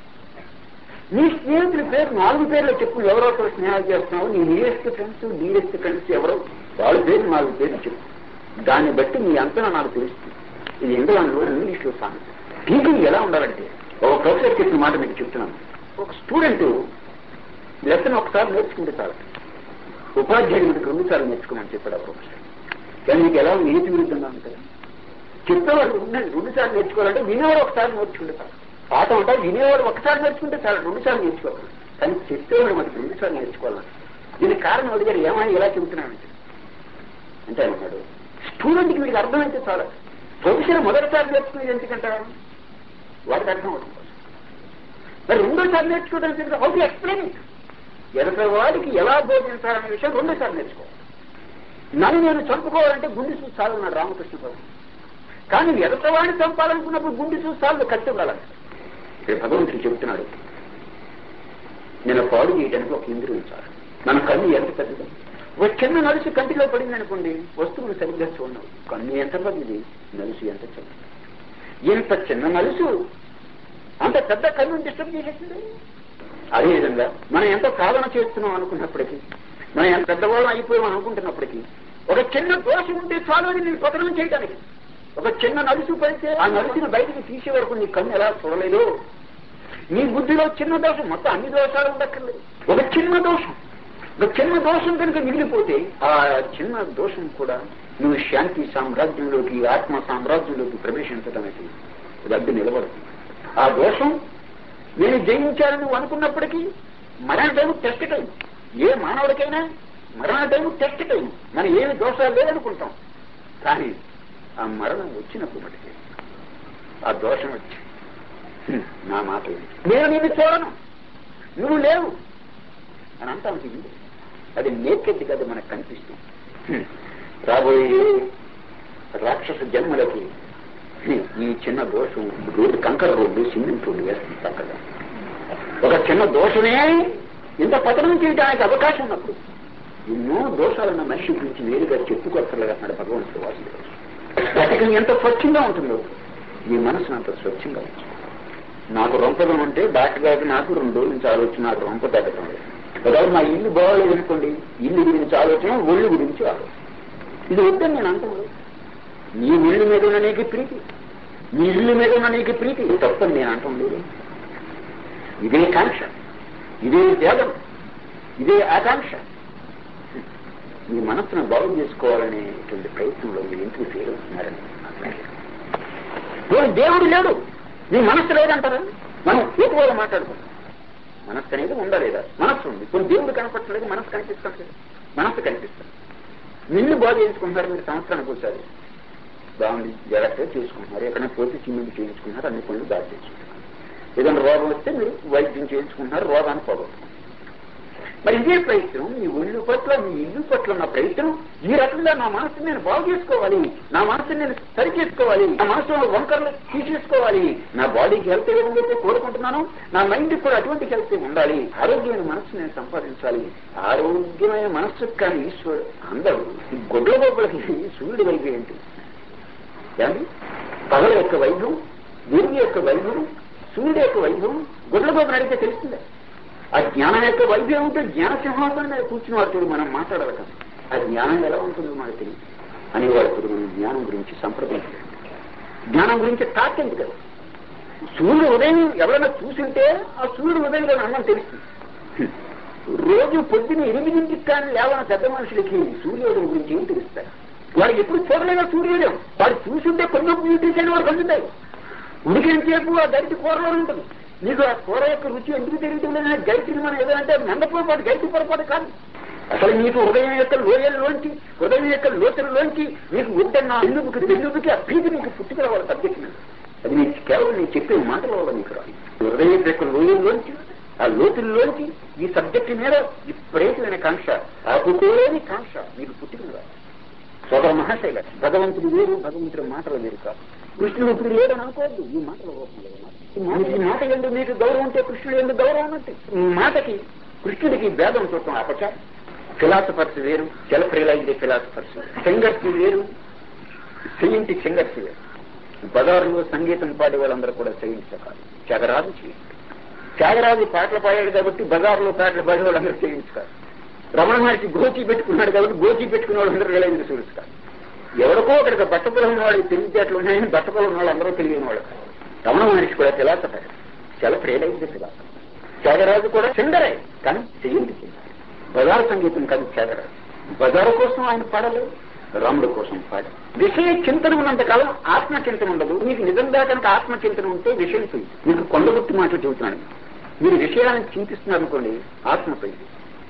నీ స్నేహితుల పేరు నాలుగు పేర్లు చెప్పు ఎవరోతో స్నేహాలు చేస్తున్నావు నీ నియరెస్ట్ ఫ్రెండ్స్ డీరెస్ట్ ఫ్రెండ్స్ ఎవరో వాళ్ళ పేరు నాలుగు పేర్లు చెప్పు దాన్ని బట్టి నీ అంతనా నాకు తెలుస్తుంది ఇది ఇంగ్లాండ్లో ఇంగ్లీష్లో సామెత టీచింగ్ ఎలా ఉండాలంటే ఒక ప్రొఫెసర్ చెప్పిన మాట మీకు చెప్తున్నాను ఒక స్టూడెంట్ లెసన్ ఒకసారి నేర్చుకుంటే చాలు ఉపాధ్యాయుడు మీకు రెండు సార్లు నేర్చుకోమని చెప్పాడు ఆ ప్రొఫెసర్ కానీ మీకు ఎలా నీతి విరుద్ధంగా ఉంటుంది చెప్పేవాడు ఉండండి రెండు సార్లు నేర్చుకోవాలంటే వినేవాడు ఒకసారి నేర్చుకుంటే చాలు పాఠం అంటే వినేవాడు ఒకసారి నేర్చుకుంటే చాలు రెండు సార్లు నేర్చుకోవాలి కానీ చెప్పేవాడు మనకి రెండు సార్లు నేర్చుకోవాలని దీనికి కారణం అడిగారు ఏమని ఎలా చెబుతున్నానంటే అంటే అన్నాడు స్టూడెంట్కి మీకు అర్థమైతే చాలా ప్రొఫెసర్ మొదటిసారి నేర్చుకునేది ఎందుకంటారా వాడికి అర్థం అవుతుంది మరి రెండోసారి నేర్చుకోవడానికి హౌ టు ఎక్స్ప్లెయిన్ ఇట్ ఎనభై వాడికి ఎలా బోధించాలనే విషయం రెండోసారి నేర్చుకోవాలి నన్ను నేను చంపుకోవాలంటే గుండె చూసి చాలు అన్నాడు రామకృష్ణ ప్రభు కానీ ఎదటవాడిని చంపాలనుకున్నప్పుడు గుండె చూసి చాలు కత్తి ఉండాలంట ఇక్కడ భగవంతుడు చెబుతున్నాడు నేను పాడు చేయడానికి ఒక ఇంద్రియం చాలు మన కన్ను ఎంత పెద్దది ఒక చిన్న నలుసు కంటిలో పడింది అనుకోండి వస్తువులు సరిగ్గా చూడవు కన్ను ఎంత పెద్దది నలుసు ఎంత చిన్నది ఇంత చిన్న నలుసు అంత పెద్ద కన్ను డిస్టర్బ్ చేసేసింది అదేవిధంగా మనం ఎంత సాధన చేస్తున్నాం అనుకున్నప్పటికీ మనం ఎంత పెద్దవాళ్ళం అయిపోయాం అనుకుంటున్నప్పటికీ ఒక చిన్న దోషం ఉంటే చాలు అని నేను పతనం చేయడానికి ఒక చిన్న నలుసు పడితే ఆ నలుసుని బయటికి తీసే వరకు నీ కన్ను ఎలా చూడలేదు నీ బుద్ధిలో చిన్న దోషం మొత్తం అన్ని దోషాలు ఉండక్కర్లేదు ఒక చిన్న దోషం ఒక చిన్న దోషం కనుక మిగిలిపోతే ఆ చిన్న దోషం కూడా నువ్వు శాంతి సామ్రాజ్యంలోకి ఆత్మ సామ్రాజ్యంలోకి ప్రవేశించడం అనేది రద్దు నిలబడుతుంది ఆ దోషం నేను జయించాలని నువ్వు అనుకున్నప్పటికీ మరణ టైం టెస్ట్ టైం ఏ మానవుడికైనా మరణ టైం టెస్ట్ టైం మనం ఏమి దోషాలు లేదనుకుంటాం కానీ ఆ మరణం వచ్చినప్పుడు మటుకే ఆ దోషం వచ్చి "హ్మ్, నా మాట విను. నేను నిన్ను చూడను నువ్వు లేవు అని అంటాం ఇది అది నేకెత్తి కదా మనకు కనిపిస్తుంది హ్మ్, రాబోయే రాక్షస జన్మలకి హ్మ్, ఈ చిన్న దోషం రోడ్డు కంకర రోడ్డు సిమెంట్ రోడ్డు వేస్తుంది చక్కగా ఒక చిన్న దోషమే ఇంత పతనం చేయడానికి అవకాశం ఉన్నప్పుడు ఎన్నో దోషాలున్న మనిషి గురించి వేరుగా చెప్పుకోక్కర్లేదు అన్నాడు భగవంతుడు వాసుదేవుడు స్ఫటికం ఎంత స్వచ్ఛంగా ఉంటుందో ఈ మనసును అంత స్వచ్ఛంగా ఉంటుంది నాకు రొంపదం అంటే డాక్టర్ గారికి నాకు రెండు రోజుల నుంచి ఆలోచన నాకు రొంప తగ్గటం లేదు ఒకవేళ మా ఇల్లు బాగోలేదు అనుకోండి ఇల్లు గురించి ఆలోచన ఒళ్ళు గురించి ఆలోచన ఇది వద్దని నేను అంటాను నీ ఇల్లు మీద ఉన్న నీకు ప్రీతి నీ ఇల్లు మీద ఉన్న నీకు ప్రీతి ఇది తప్పని నేను అంటాం లేదు ఇదే కాంక్ష ఇదే త్యాగం ఇదే ఆకాంక్ష మీ మనస్సును బాగు చేసుకోవాలనేటువంటి ప్రయత్నంలో మీరు ఎందుకు ఫెయిల్ అవుతున్నారని నాకు తెలియదు. పోనీ దేవుడు లేడు నీ మనస్సు లేదంటారా మనం ఎక్కువగా మాట్లాడుకుంటాం మనస్సు అనేది ఉండలేదా మనస్సు ఉంది కొన్ని దేవుడు కనపట్టలేదు మనస్సు కనిపిస్తలేదు మనస్సు కనిపిస్తుంది నిన్ను బాగు చేయించుకుంటున్నారు మీరు సంవత్సరానికి ఒకసారి బాగుంది జాగ్రత్తగా చేసుకుంటున్నారు ఎక్కడైనా పోతే చిన్నది చేయించుకుంటున్నారు అన్ని పనులు బాగా చేసుకుంటున్నారు ఏదైనా రోగం వస్తే మీరు వైద్యం చేయించుకుంటున్నారు రోగాన్ని పోగొట్టుకుంటున్నారు మరి ఇదే ప్రయత్నం మీ ఒళ్ళు పట్ల మీ ఇల్లు పట్ల ఉన్న ప్రయత్నం ఈ రకంగా నా మనసు నేను బాగు చేసుకోవాలి నా మనసు నేను సరి చేసుకోవాలి నా మనసులో వంకర్లు తీసేసుకోవాలి నా బాడీకి హెల్త్ ఏ విధంగా అయితే కోరుకుంటున్నాను నా మైండ్ కూడా అటువంటి హెల్త్ ఉండాలి ఆరోగ్యమైన మనసు నేను సంపాదించాలి ఆరోగ్యమైన మనస్సు కానీ ఈశ్వరు అందరూ ఈ గొడ్ల గొప్పలకి సూర్యుడి వైపు ఏంటి ఏమండి పగల యొక్క వైభవం వెలుగు యొక్క వైభవం సూర్యుడు యొక్క వైభవం గుడ్ల గోపురం అడిగితే తెలుస్తుందా ఆ జ్ఞానం యొక్క వైభవం ఉంటే జ్ఞాన సింహాసనం మీద కూర్చుని వాడు మనం మాట్లాడాలి కదా ఆ జ్ఞానం ఎలా ఉంటుందో మనకు తెలియదు అనేవాడు ఇప్పుడు మనం జ్ఞానం గురించి సంప్రదించాలి జ్ఞానం గురించి టాక్ ఎందుకు కదా సూర్యుడు ఉదయం ఎవరైనా చూసింటే ఆ సూర్యుడు ఉదయం అన్నం తెలుస్తుంది హ్మ్. రోజు పొద్దున ఎనిమిదింటికి కానీ లేవన పెద్ద మనుషులకి సూర్యోదయం గురించి ఏం తెలుస్తారు వాడు ఎప్పుడు చూడలేదా సూర్యోదయం వాడు చూసింటే కొన్ని బ్యూటీస్ అని వాడు పొందుతాయి ఉడికించేపు ఆ గరిటి కూరలో ఉంటుంది నీకు ఆ కూర యొక్క రుచి ఎందుకు తెలియటం లేదు గరిటిని మనం ఏదంటే మెండపోపాటు గరిటి పొరపాటు కాదు అసలు నీకు హృదయం యొక్క లోయల్లోంచి హృదయం యొక్క లోతులలోంచి నీకు వద్దన్న ఎందుకు తెలుగుకి ఆ ప్రీతి నీకు పుట్టుకురావాలి సబ్జెక్ట్ మీద అది నీకు కేవలం నేను చెప్పే మాటల వల్ల నీకు రాదు హృదయం యొక్క లోయల్లోంచి ఆ లోతుల్లోంచి ఈ సబ్జెక్ట్ మీద విపరీతమైన కాంక్ష ఆపుకోలేని కాంక్ష మీకు పుట్టుకుని రాదు సోదర మహాశైల భగవంతుడు వేరు భగవంతుడి మాటలు వేరు కాదు కృష్ణుడు ఇప్పుడు లేడని అనుకోవద్దు ఈ మాటల రూపంలో ఉన్నారు ఈ మాట- ఈ మాట ఎందుకు మీకు గౌరవం ఉంటే కృష్ణుడు ఎందుకు గౌరవం ఉన్నట్టు ఈ మాటకి కృష్ణుడికి భేదం చూడటం అపచారం ఫిలాసఫర్స్ వేరు సెల్ఫ్ రియలైజ్డ్ ఫిలాసఫర్స్ సింగర్స్ వేరు సెయింటి సింగర్స్ వేరు బజారులో సంగీతం పాడే వాళ్ళందరూ కూడా సెయింట్స్ కాదు త్యాగరాజు చేయండి త్యాగరాజు పాటలు పాడాడు కాబట్టి బజార్లో పాటలు పాడే వాళ్ళందరూ సెయింట్స్ కాదు రమణ మహర్షి గోచి పెట్టుకున్నాడు కాబట్టి గోచి పెట్టుకున్న వాళ్ళందరూ రియలైజ్డ్ సూర్యుస్ కాదు ఎవరికో ఒకరికి బట్టపొలం ఉన్న వాళ్ళు తెలివితేటలు ఉన్నాయని బట్టపొలం ఉన్న వాళ్ళు అందరూ తెలియని వాళ్ళు కాదు. రమణ మహర్షి కూడా philosopher self realised philosopher Thyagaraju కూడా సింగరే కానీ సెయింట్ సింగర్ బజారు సంగీతం కాదు త్యాగరాజు బజారు కోసం ఆయన పాడలేదు రాముడు కోసం పాడు విషయ చింతన ఉన్నంత కాలం ఆత్మ చింతన ఉండదు మీకు నిజంగా కనుక ఆత్మ చింతన ఉంటే విషయం పోయింది మీకు కొండగుట్టి మాటలు చెబుతున్నాను మీరు విషయాలను చింతిస్తున్నారు అనుకోండి ఆత్మ పోయింది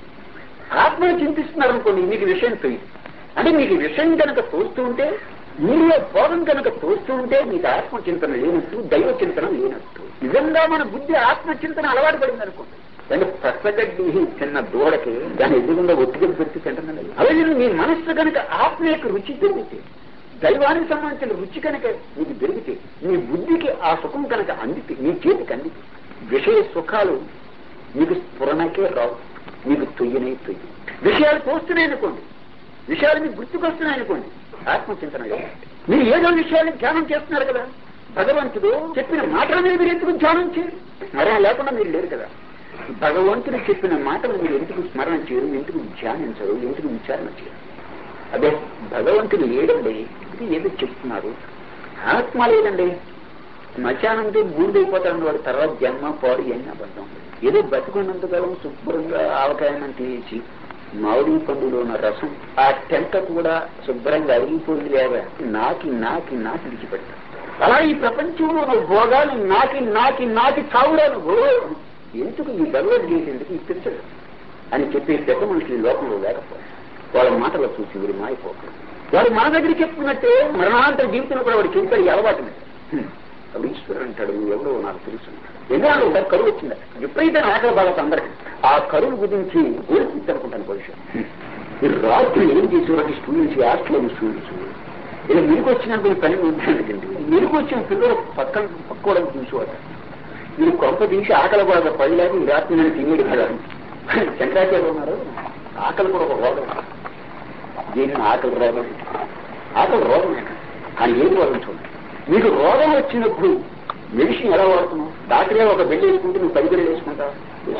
ఆత్మను చింతిస్తున్నారు అనుకోండి మీకు విషయం పోయింది అంటే మీకు విషయం కనుక తోస్తూ ఉంటే మీలో బోధం కనుక తోస్తూ ఉంటే మీకు ఆత్మ చింతన లేనట్టు దైవ చింతన లేనట్టు నిజంగా మన బుద్ధి ఆత్మ చింతన అలవాటు పడింది అనుకోండి అంటే పచ్చగడ్డి చిన్న దూడకి దాని ఎదుగుండా ఒత్తిడి పెట్టి తింటున్నది అలాగే మీ మనస్సు కనుక ఆత్మ యొక్క రుచి పెరిగితే దైవానికి సంబంధించిన రుచి కనుక మీకు పెరిగితే మీ బుద్ధికి ఆ సుఖం కనుక అందితే మీ చేతికి అందితే విషయ సుఖాలు మీకు స్ఫురణకే రావు మీకు తొయ్యనే తొయ్యి విషయాలు తోస్తున్నాయి అనుకోండి విషయాలు మీకు గుర్తుకొస్తున్నాయి అనుకోండి ఆత్మచింతన లేదు. మీరు ఏదో విషయాన్ని ధ్యానం చేస్తున్నారు కదా భగవంతుడు చెప్పిన మాటల మీద మీరు ఎందుకు ధ్యానం చేయరు స్మరణ లేకుండా మీరు లేరు కదా భగవంతుడు చెప్పిన మాటలు మీరు ఎందుకు స్మరణ చేయరు ఎందుకు ధ్యానించరు ఎందుకు విచారణ చేయరు అదే భగవంతుడు లేడండి ఇది ఏదో చెప్తున్నారు ఆత్మ లేదండి మధ్యాహ్నంతో బూడిదైపోతాడు వాడు తర్వాత జన్మ పాడు ఎన్ని అబద్ధం ఏదో బతుకున్నంతకాలం శుభ్రంగా ఆవకాయనం తీసి మామిడి పండులో ఉన్న రసం ఆ టెంక కూడా శుభ్రంగా అరిగిపోయింది లేదా నాకి నాకి నాకి విడిచిపెడతాడు అలా ఈ ప్రపంచంలో ఉన్న భోగాలు నాకి నాకి నాకి చావురాను ఓ ఎందుకు ఈ భగవద్గీత ఎందుకు ఈ పిచ్చడు అని చెప్పే పెద్ద మనుషులు ఈ లోకంలో లేకపోతే వాళ్ళ మాటలు చూసి వీరు మాయిపోతారు వాడు మన దగ్గర చెప్పుకున్నట్టే మరణాంతర జీవితంలో కూడా వాడు చెబుతాడు ఈ అలవాటు మీద. హ్మ్. అప్పుడు ఈశ్వరుడు అంటాడు ఎవరో నాకు తెలుసు ఎందుకంటే ఒకసారి కరువు వచ్చింది ఎప్పుడైతే ఆకలి బాగా అందరికి ఆ కరువు గురించి ఊరికిద్దనుకుంటాను భవిష్యత్ మీరు రాత్రి ఏం చేసేవారికి స్టూడెంట్స్ హాస్టల్ స్టూడెంట్స్ ఇలా మీకు వచ్చినప్పుడు పని ఉంటానండి మీకు వచ్చిన పిల్లలు పక్కన పక్కోవడం చూసేవాడు మీరు కొంప తీసి ఆకలి కూడా పడలేక ఈ రాత్రి నేను తినేది కదా శంకరాచార్య ఉన్నారు ఆకలి కూడా ఒక రోగం దీన్ని ఆకలి రోగం ఆకలి రోగం అని ఏం రోగం చూడండి మీకు రోగం వచ్చినప్పుడు మెడిసిన్ ఎలా వాడుతున్నావు డాక్టరే ఒక బెడ్ వేసుకుంటే నువ్వు పది బిడ్డలు వేసుకుంటావు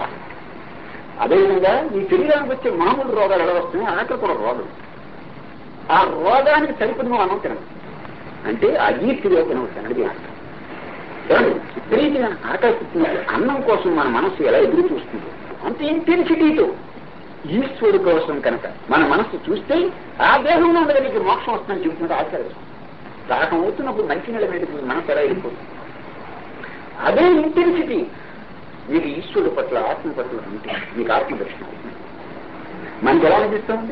అదేవిధంగా నీ శరీరానికి వచ్చే మామూలు రోగాలు ఎలా వస్తున్నాయి ఆకలి కూడా రోగం ఆ రోగానికి సరిపడిన నువ్వు అన్నం తినదు అంటే అజీర్తిగా తినవు తినది అర్థం ఏమండి? విపరీతమైన ఆకలి పుట్టినప్పుడు అన్నం కోసం మన మనస్సు ఎలా ఎదురు చూస్తుంది అంత ఇంటెన్సిటీతో ఈశ్వరుడు కోసం కనుక మన మనస్సు చూస్తే ఆ దేహంలో ఉండగా నీకు మోక్షం వస్తుందని చెబుతుంటే ఆశ్చర్యం దాహం అవుతున్నప్పుడు మంచి నీళ్ళ మీద మీ మనసు ఎలా వెళ్ళిపోతుంది అదే ఇంటెన్సిటీ మీకు ఈశ్వరుడు పట్ల ఆత్మ పట్ల ఉంటే మీకు ఆత్మ దర్శనం అవుతుంది మనకి ఎలా అనిపిస్తుంది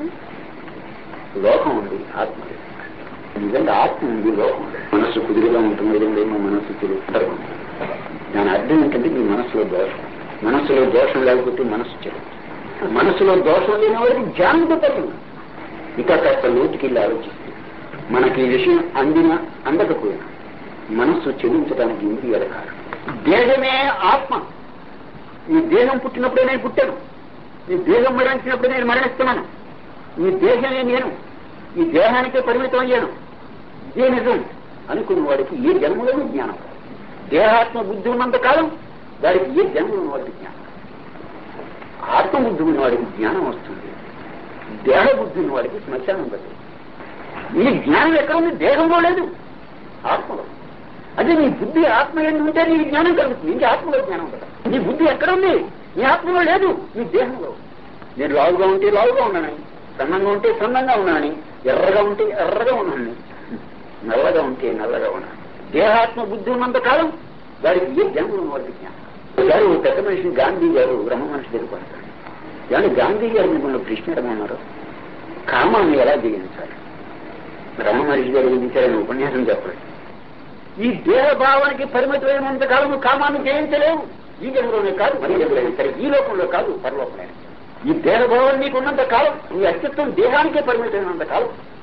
లోకం ఉంది ఆత్మ లేదు. నిజంగా ఆత్మ ఉంది లోకం ఉంది మనస్సు కుదిరిగా ఉంటుంది ఏదేమో మనస్సు తిరుగుతారు దాని అర్థం ఏంటంటే మీ మనస్సులో దోషం మనస్సులో దోషం లేకపోతే మనస్సు చెడు మనస్సులో దోషం లేని వాడికి జ్ఞానంతో పడుతుంది ఇంకా కాస్త లోతుకి వెళ్ళి ఆలోచిస్తే మనకి ఈ విషయం అందినా అందకపోయినా మనస్సు చెల్లించడానికి ఇంద్రియాల కారణం దేహమే ఆత్మ ఈ దేహం పుట్టినప్పుడే నేను పుట్టాను ఈ దేహం మరణించినప్పుడే నేను మరణిస్తున్నాను ఈ దేహమే నేను ఈ దేహానికే పరిమితం అయ్యాను ఇదే నిజం అనుకున్న వాడికి ఏ జన్మలోనూ జ్ఞానం రాదు. దేహాత్మ బుద్ధి ఉన్నంత కాలం వాడికి ఏ జన్మలో వాడికి జ్ఞానం రాదు. ఆత్మ బుద్ధి ఉన్న వాడికి జ్ఞానం వస్తుంది దేహ బుద్ధి ఉన్న వాడికి శ్మశానం కదా ఈ జ్ఞానం ఎక్కడ ఉంది దేహంలో లేదు ఆత్మలో అదే నీ బుద్ధి ఆత్మ ఏంటి ఉంటే నీ జ్ఞానం కలుగుతుంది ఇంకే ఆత్మలో జ్ఞానం కదా నీ బుద్ధి ఎక్కడ ఉంది నీ ఆత్మలో లేదు నీ దేహంలో నేను లావుగా ఉంటే లావుగా ఉన్నానని సన్నంగా ఉంటే సన్నంగా ఉన్నానని ఎర్రగా ఉంటే ఎర్రగా ఉన్నానని నల్లగా ఉంటే నల్లగా ఉన్నాను దేహాత్మ బుద్ధి ఉన్నంత కాలం వాడికి ఏ జన్మలో వాడికి జ్ఞానం ఒకసారి ఒక పెద్ద మనిషి గాంధీ గారు బ్రహ్మ మనిషి దగ్గర పడతాడు కానీ గాంధీ గారు మిమ్మల్ని ప్రశ్న అడగమన్నారు కామాన్ని ఎలా జయించాలి బ్రహ్మ మనిషి గారు జయించాలని ఉపన్యాసం చెప్పలేదు ఈ దేహ భావానికి పరిమితమైనంత కాలం నువ్వు కామాన్ని జయించలేవు ఈ జన్మలోనే కాదు మరి జన్మలోనే సరే ఈ లోకంలో కాదు పరలోకంలో ఈ దేహభావం నీకు ఉన్నంత కాలం నీ అస్తిత్వం దేహానికే పరిమితమైనంత కాలం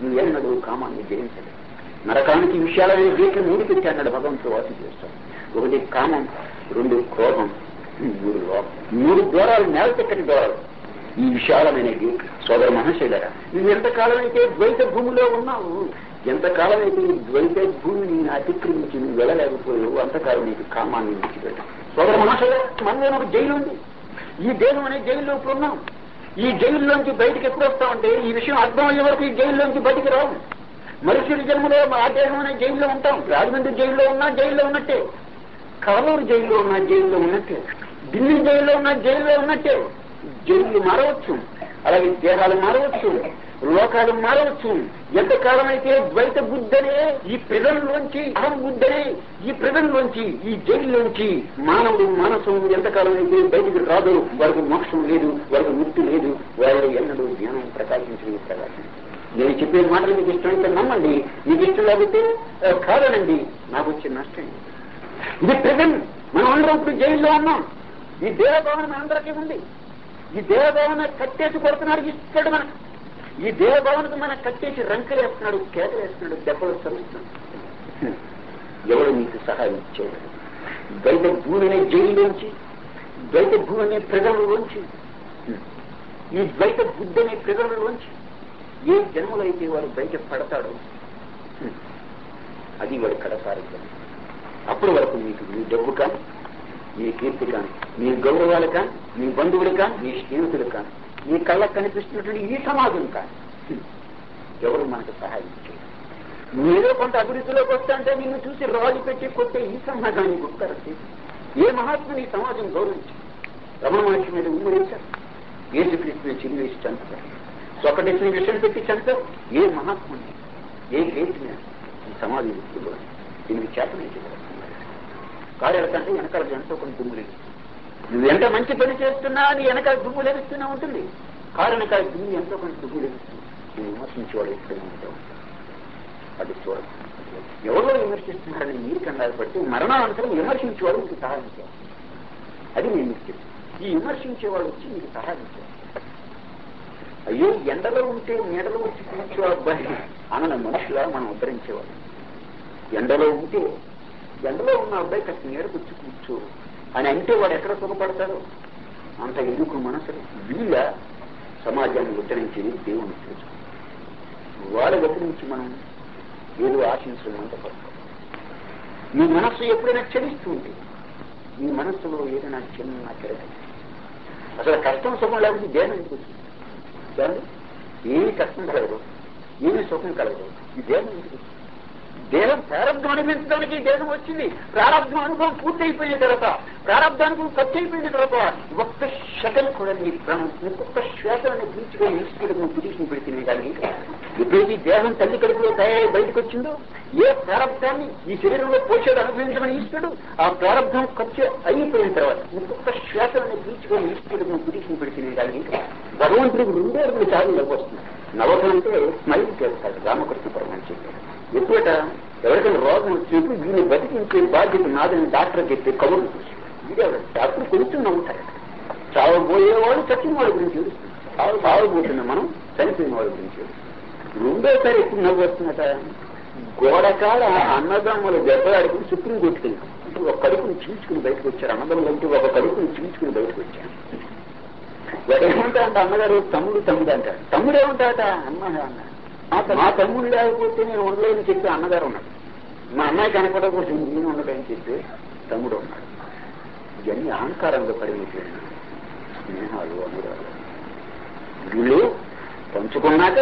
నువ్వు ఎన్నడూ కామాన్ని జయించలేదు నరకానికి విషయాలనే గేట్లు మూడు పెట్టి అన్నాడు భగవంతుడు వాసి చేస్తాడు ఒకటి కామం రెండు క్రోధం మూడు లోపం మూడు దూరాలు నేల చెక్కటి దూరాలు ఈ విశాలమైన గేట్లు సోదర మహాశైలరా నువ్వు ఎంతకాలం అయితే ద్వైత భూమిలో ఉన్నావు ఎంతకాలం అయితే ఈ ద్వైత భూమిని అతిక్రమించి నువ్వు వెళ్ళలేకపోయావు అంతకాలం నీకు కామాన్ని విడిచిపెట్టావు సోదర మహాశైల మనలో ఒక జైలు ఉంది ఈ దేహం అనే జైల్లో ఇప్పుడు ఉన్నాం ఈ జైల్లోంచి బయటికి ఎప్పుడు వస్తామంటే ఈ విషయం అర్థం అయ్యే వరకు ఈ జైల్లోంచి బయటికి రావు మరుసటి జన్మలో ఆ దేహం అనే జైల్లో ఉంటాం రాజమండ్రి జైల్లో ఉన్నా జైల్లో ఉన్నట్టే కాలూరు జైల్లో ఉన్న జైల్లో ఉన్నట్టే ఢిల్లీ జైల్లో ఉన్న జైల్లో ఉన్నట్టే జైలు మారవచ్చు అలాగే దేహాలు మారవచ్చు లోకాలు మారవచ్చు ఎంతకాలం అయితే ద్వైత బుద్ధనే ఈ ప్రజల్లోంచి అహం బుద్ధనే ఈ ప్రజల్లోంచి ఈ జైల్లోంచి మానవుడు మానసం ఎంతకాలం అయితే బయటికి రాదు వారికి మోక్షం లేదు వారికి ముక్తి లేదు వాళ్ళు ఎన్నడూ జ్ఞానం ప్రకాశించలేదు ప్రకాశం నేను చెప్పే మాటలు మీకు ఇష్టమైతే నమ్మండి మీకు ఇష్టం లేకపోతే ఆ, కాదనండి నాకు వచ్చే నష్టం ఇది ప్రజెంట్ మనం అందరం ఇప్పుడు జైల్లో ఉన్నాం ఈ దేవభావన మనందరికీ ఉంది ఈ దేవభావన కట్టేసి కొడుతున్నాడు ఇస్తాడు మన ఈ దేవభావనకు మన కట్టేసి రంకలేస్తున్నాడు కేకలేస్తున్నాడు దెబ్బలు చదువుతున్నాడు ఎవడు నీకు సహాయం ఇచ్చేవాడు ద్వైత భూమి అనే జైల్లోంచి ద్వైత భూమి అనే ప్రజలలోంచి ఈ ద్వైత బుద్ధి అనే ప్రజలలోంచి ఏ జన్మలో అయితే వాడు బయట పడతాడో అది వాడు కడసారి జన్మ. అప్పటి వరకు మీకు నీ డబ్బు కానీ నీ కీర్తి కానీ నీ గౌరవాలు కానీ నీ బంధువులు కానీ నీ స్నేహితులు కానీ నీ కళ్ళకు కనిపిస్తున్నటువంటి ఈ సమాజం కానీ ఎవరు మనకు సహాయం చేయరు నువ్వేదో కొంత అభివృద్ధిలోకి వస్తాంటే నిన్ను చూసి రాజు పెట్టి కొట్టే ఈ సమాజాన్ని గుర్తరసి ఏ మహాత్ముని ఈ సమాజం గౌరవించి రమణ మహర్షి మీద ఉమ్మరించారు ఏసుక్రీస్తుని చిరువేసి చంపుతారు సొకటేసిన విషయం పెట్టి చంపారు ఏ మహాత్ముని ఏ గ్రేట్ ఈ సమాజం వృత్తిలో దీనికి చేతనే కార్యాల కంటే వెనకాల ఎంతో కొన్ని దుమ్ము లేదు నువ్వు ఎంత మంచి పని చేస్తున్నా నీ వెనకాల దుమ్ము లభిస్తూనే ఉంటుంది కారు వెనకాల దుమ్ము ఎంతో కొంత దుమ్ము లభిస్తుంది నువ్వు విమర్శించేవాడు ఎప్పుడైనా ఉంటావు అది చూడదు ఎవరో విమర్శిస్తున్నారని మీరు కండాలి బట్టి మరణానంతరం విమర్శించేవాడు మీకు సహాయం చేయాలి అది నేను మీకు చెప్తాను ఈ విమర్శించేవాడు వచ్చి మీకు సహాయం చేయాలి అయ్యో ఎండలో ఉంటే నీడలో వచ్చి కూర్చో అబ్బాయి అన్న మనుషులా మనం ఉద్ధరించేవాడు ఎండలో ఉంటే ఎండలో ఉన్న అబ్బాయి కాస్త నీడకు వచ్చి కూర్చో అని అంటే వాడు ఎక్కడ సుఖపడతాడు అంత ఎందుకు మనసులు వీళ్ళ సమాజాన్ని ఉద్ధరించేది దేవుని తెలుసు వాళ్ళ దగ్గర నుంచి మనం ఏదో ఆశించడం పడతాం మీ మనస్సు ఎప్పుడైనా చలిస్తూ ఉంటుంది మీ మనస్సులో ఏదైనా చిన్న కిరట అసలు కష్టం సుఖం లేకపోతే దేహం ఎందుకు వచ్చింది చూడండి ఏమి కష్టం కలగదు ఏమి సుఖం కలగదు ఈ దేహం ఎందుకు వచ్చింది దేహం ప్రారంభం అనుభవించడానికి ఈ దేహం వచ్చింది ప్రారంభం అనుభవం పూర్తి అయిపోయిన తర్వాత ప్రారంభానికి ఖర్చు అయిపోయిన తర్వాత ఒక్క సెకండ్ కూడా నీ ప్రాణం ఒక్కొక్క శ్వాసాన్ని పీల్చుకొని ఈశ్వరుడు పిటిషన్ పెడుతుంది కానీ ఎప్పుడైతే ఈ దేహం తల్లి కడుపులో తయారై బయటకు వచ్చిందో ఏ ప్రారంభాన్ని ఈ శరీరంలో పోషాడు అనుభవించమని ఈశ్వరుడు ఆ ప్రారంభం ఖర్చు అయిపోయిన తర్వాత ఒక్కొక్క శ్వాసాన్ని పీల్చుకొని ఈశ్వరుడు పిటిషన్ పెడుతుంది కానీ భగవంతుడికి రెండే అడుగులు చాలు నవ్వొస్తుంది నవ్వడం అంటే స్మైల్ చేస్తాడు రామకృష్ణ పరమని చెప్పాడు ఎప్పుడట ఎవరికైనా రోగం వచ్చినప్పుడు దీన్ని బతికించే బాధ్యత నాదని డాక్టర్ చెప్పే కబుర్లు చూసి వీడెవరు డాక్టర్ కొంచెం నమ్ముతాడు చావబోయేవాడు చచ్చిన వాడి గురించి ఏడుస్తుంది చావు చావబోతున్న మనం చనిపోయిన వాడి గురించి ఏడుస్తుంది రెండోసారి ఎప్పుడు నవ్వు వస్తున్నట గోడకాడ అన్నదమ్ముల దెబ్బలాడుకుని సుప్రీం కోర్టుకి వెళ్ళాం ఒక కడుపుని చీల్చుకుని బయటకు వచ్చారు అన్నదమ్ములు అంటే ఒక కడుపుని చీల్చుకుని బయటకు వచ్చారు ఏమంటా అంటే అన్నగారు తమ్ముడు తమ్ముడు అంటాడు తమ్ముడు ఏమంటాట అన్న అన్నాడు మా త- మా తమ్ముడు లేకపోతే నేను ఉండలేని చెప్పి అన్నగారు ఉన్నాడు మా అన్నయ్య కనపడకపోతే నేను ఉండలేని చెప్పి తమ్ముడు ఉన్నాడు ఇవన్నీ అహంకారంగా పరిమితి స్నేహాలు అనురాలు వీళ్ళు పంచుకున్నాక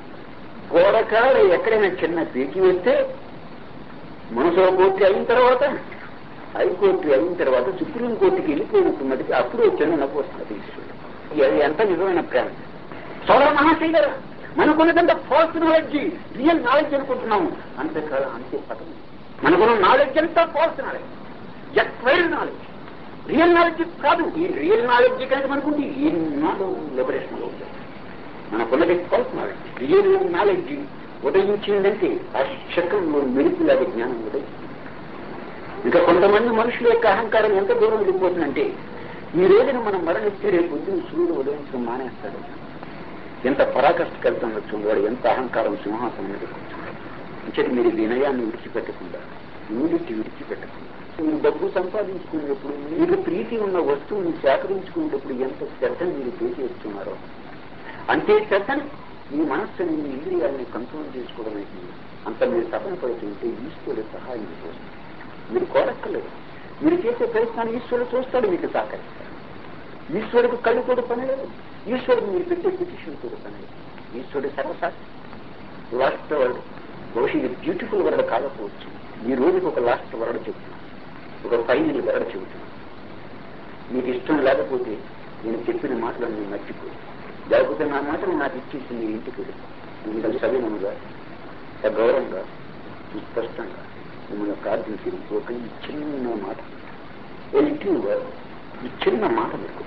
గోడకాడ ఎక్కడైనా చిన్న పీకి వస్తే మనసులో కోర్టు అయిన తర్వాత హైకోర్టు అయిన తర్వాత సుప్రీం కోర్టుకి వెళ్ళిపోయినట్టున్నది అప్పుడు చిన్న నవ్వు వస్తుంది ఈశ్వరుడు ఇది ఎంత నిజమైన ప్రేమ సోదర మహాశైలరా మనకున్నదంత ఫాల్స్ నాలెడ్జ్ రియల్ నాలెడ్జ్ అనుకుంటున్నాము అంతకాలం అంతే పదం మనకున్న నాలెడ్జ్ అంతా false knowledge acquired knowledge real knowledge కాదు ఈ రియల్ నాలెడ్జ్ కనుక మనకుంది ఎన్నాళ్ళు లిబరేషన్ అవుతుంది మనకున్నది ఫాల్స్ నాలెడ్జ్ రియల్ నాలెడ్జ్ ఉదయించిందంటే ఆ శకంలో మెరుపులాగా జ్ఞానం ఉదయం ఇంకా కొంతమంది మనుషుల యొక్క అహంకారం ఎంత దూరం వెళ్ళిపోతుందంటే ఈ రోజున మనం మరణిస్తే రేపు పొద్దున్న సూర్యుడు ఉదయించడం మానేస్తాడు ఎంత పరాకష్ఠకి వెళ్తుండొచ్చు వాడు ఎంత అహంకారం సింహాసనం మీద కూర్చున్నాడు ఇంచటి మీరు వినయాన్ని విడిచిపెట్టకుండా యూనిటీ విడిచిపెట్టకుండా మీరు డబ్బు సంపాదించుకునేటప్పుడు మీకు ప్రీతి ఉన్న వస్తువుని సేకరించుకునేటప్పుడు ఎంత శ్రద్ధను మీరు చేసేస్తున్నారో అంతే శ్రద్ధను మీ మనస్సుని మీ ఇంద్రియాలని కంట్రోల్ చేసుకోవడానికి అంత మీరు తపన పడుతుంటే ఈశ్వరుడు సహాయం చేస్తుంది మీరు కోరక్కర్లేదు మీరు చేసే ప్రయత్నాన్ని ఈశ్వరుడు చూస్తాడు మీకు సహకరిస్తాడు ఈశ్వరుడికి కళ్ళు కూడా పని లేదు ఈశ్వరుడు మీరు పెట్టే పిటిషన్ కూడా పని లేదు ఈశ్వరుడు సర్వసాక్షి లాస్ట్ వర్డ్ బహుశా ఇది బ్యూటిఫుల్ వర్డ్ కాకపోవచ్చు ఈ రోజుకి ఒక లాస్ట్ వర్డ్ చెప్తున్నాను ఒక ఫైనల్ వర్డ్ చెబుతున్నాను మీకు ఇష్టం లేకపోతే నేను చెప్పిన మాటలను నేను మర్చిపోయి లేకపోతే నా మాటలు నాకు ఇచ్చేసి మీ ఇంటికి వెళ్తాను మిమ్మల్ని సవినముగా గౌరవంగా స్పష్టంగా మిమ్మల్ని ప్రార్థించి ఒక ఈ చిన్న మాట ఎలిటివ్గా ఈ చిన్న మాట మీకు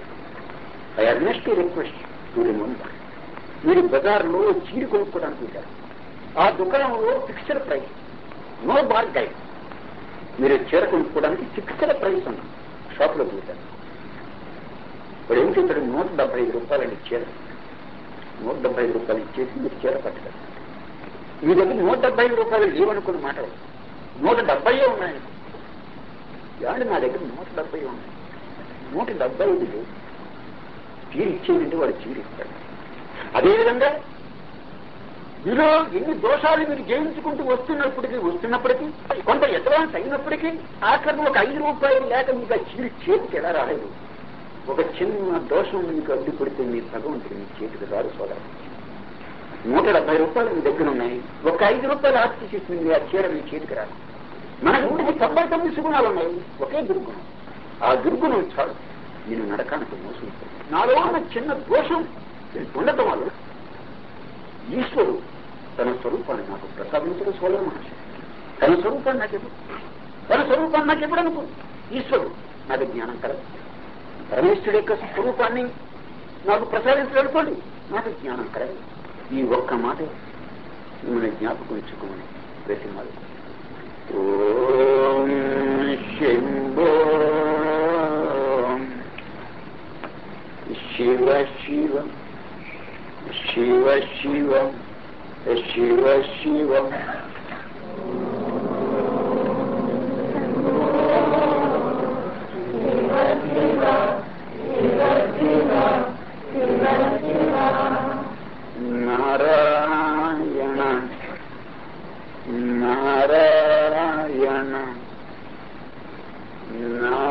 I earnest request to remember మీరు బజార్లో చీర కొనుక్కోవడానికి వెళ్ళారు ఆ దుకాణంలో fixed price no bargain మీరు చీర కొనుక్కోవడానికి ఫిక్స్డ్ ప్రైస్ ఉంది షాప్లో చూశారు ఇప్పుడు ఏం చెప్పాడు నూట డెబ్బై ఐదు రూపాయలు చీర నూట డెబ్బై ఐదు రూపాయలు ఇచ్చేసి మీరు చీర పట్టుకోండి మీ దగ్గర నూట డెబ్బై ఐదు రూపాయలు లేవనుకున్న మాట నూట డెబ్బై ఉన్నాయి ఏమండి నా దగ్గర నూట డెబ్బై ఉన్నాయి నూట డెబ్బై ఐదు లేవు చీర ఇచ్చేదంటే వాడు చీర ఇస్తాడు అదేవిధంగా మీలో ఎన్ని దోషాలు మీరు జయించుకుంటూ వస్తున్నప్పటికీ వస్తున్నప్పటికీ కొంత అడ్వాన్స్ అయినప్పటికీ ఆఖరిని ఒక ఐదు రూపాయలు లేక మీకు ఆ చీర చేతికి ఎలా రాలేదు ఒక చిన్న దోషం మీకు అడ్డు పెడితే మీ భగవంతుడు మీ చేతికి రాదు సోదరు నూట డెబ్బై రూపాయలు మీ దగ్గర ఉన్నాయి ఒక ఐదు రూపాయలు ఆస్తి చేసింది ఆ చీర మీ చేతికి రాదు మన నూటికి తొంభై తొమ్మిది సుగుణాలు ఉన్నాయి ఒకే దుర్గుణం ఆ దుర్గుణం చాలు నేను నడకానికి మోసం నాలో ఉన్న చిన్న దోషం ఉండటం వల్ల ఈశ్వరుడు తన స్వరూపాన్ని నాకు ప్రసాదించడం సోదర మహర్షి తన స్వరూపాన్ని నాకు ఎప్పుడు తన స్వరూపాన్ని నాకు ఎప్పుడు అనుకో ఈశ్వరుడు నాకు జ్ఞానం కలదు పరమేశ్వరుడు యొక్క స్వరూపాన్ని నాకు ప్రసాదించాలనుకోండి నాకు జ్ఞానం కలదు ఈ ఒక్క మాట మిమ్మల్ని జ్ఞాపకం ఇచ్చుకోమని ప్రతి మాట ఓం శంభో శివ శివ శివ శివ శివ శివ నారాయణ నారాయణ నారాయణ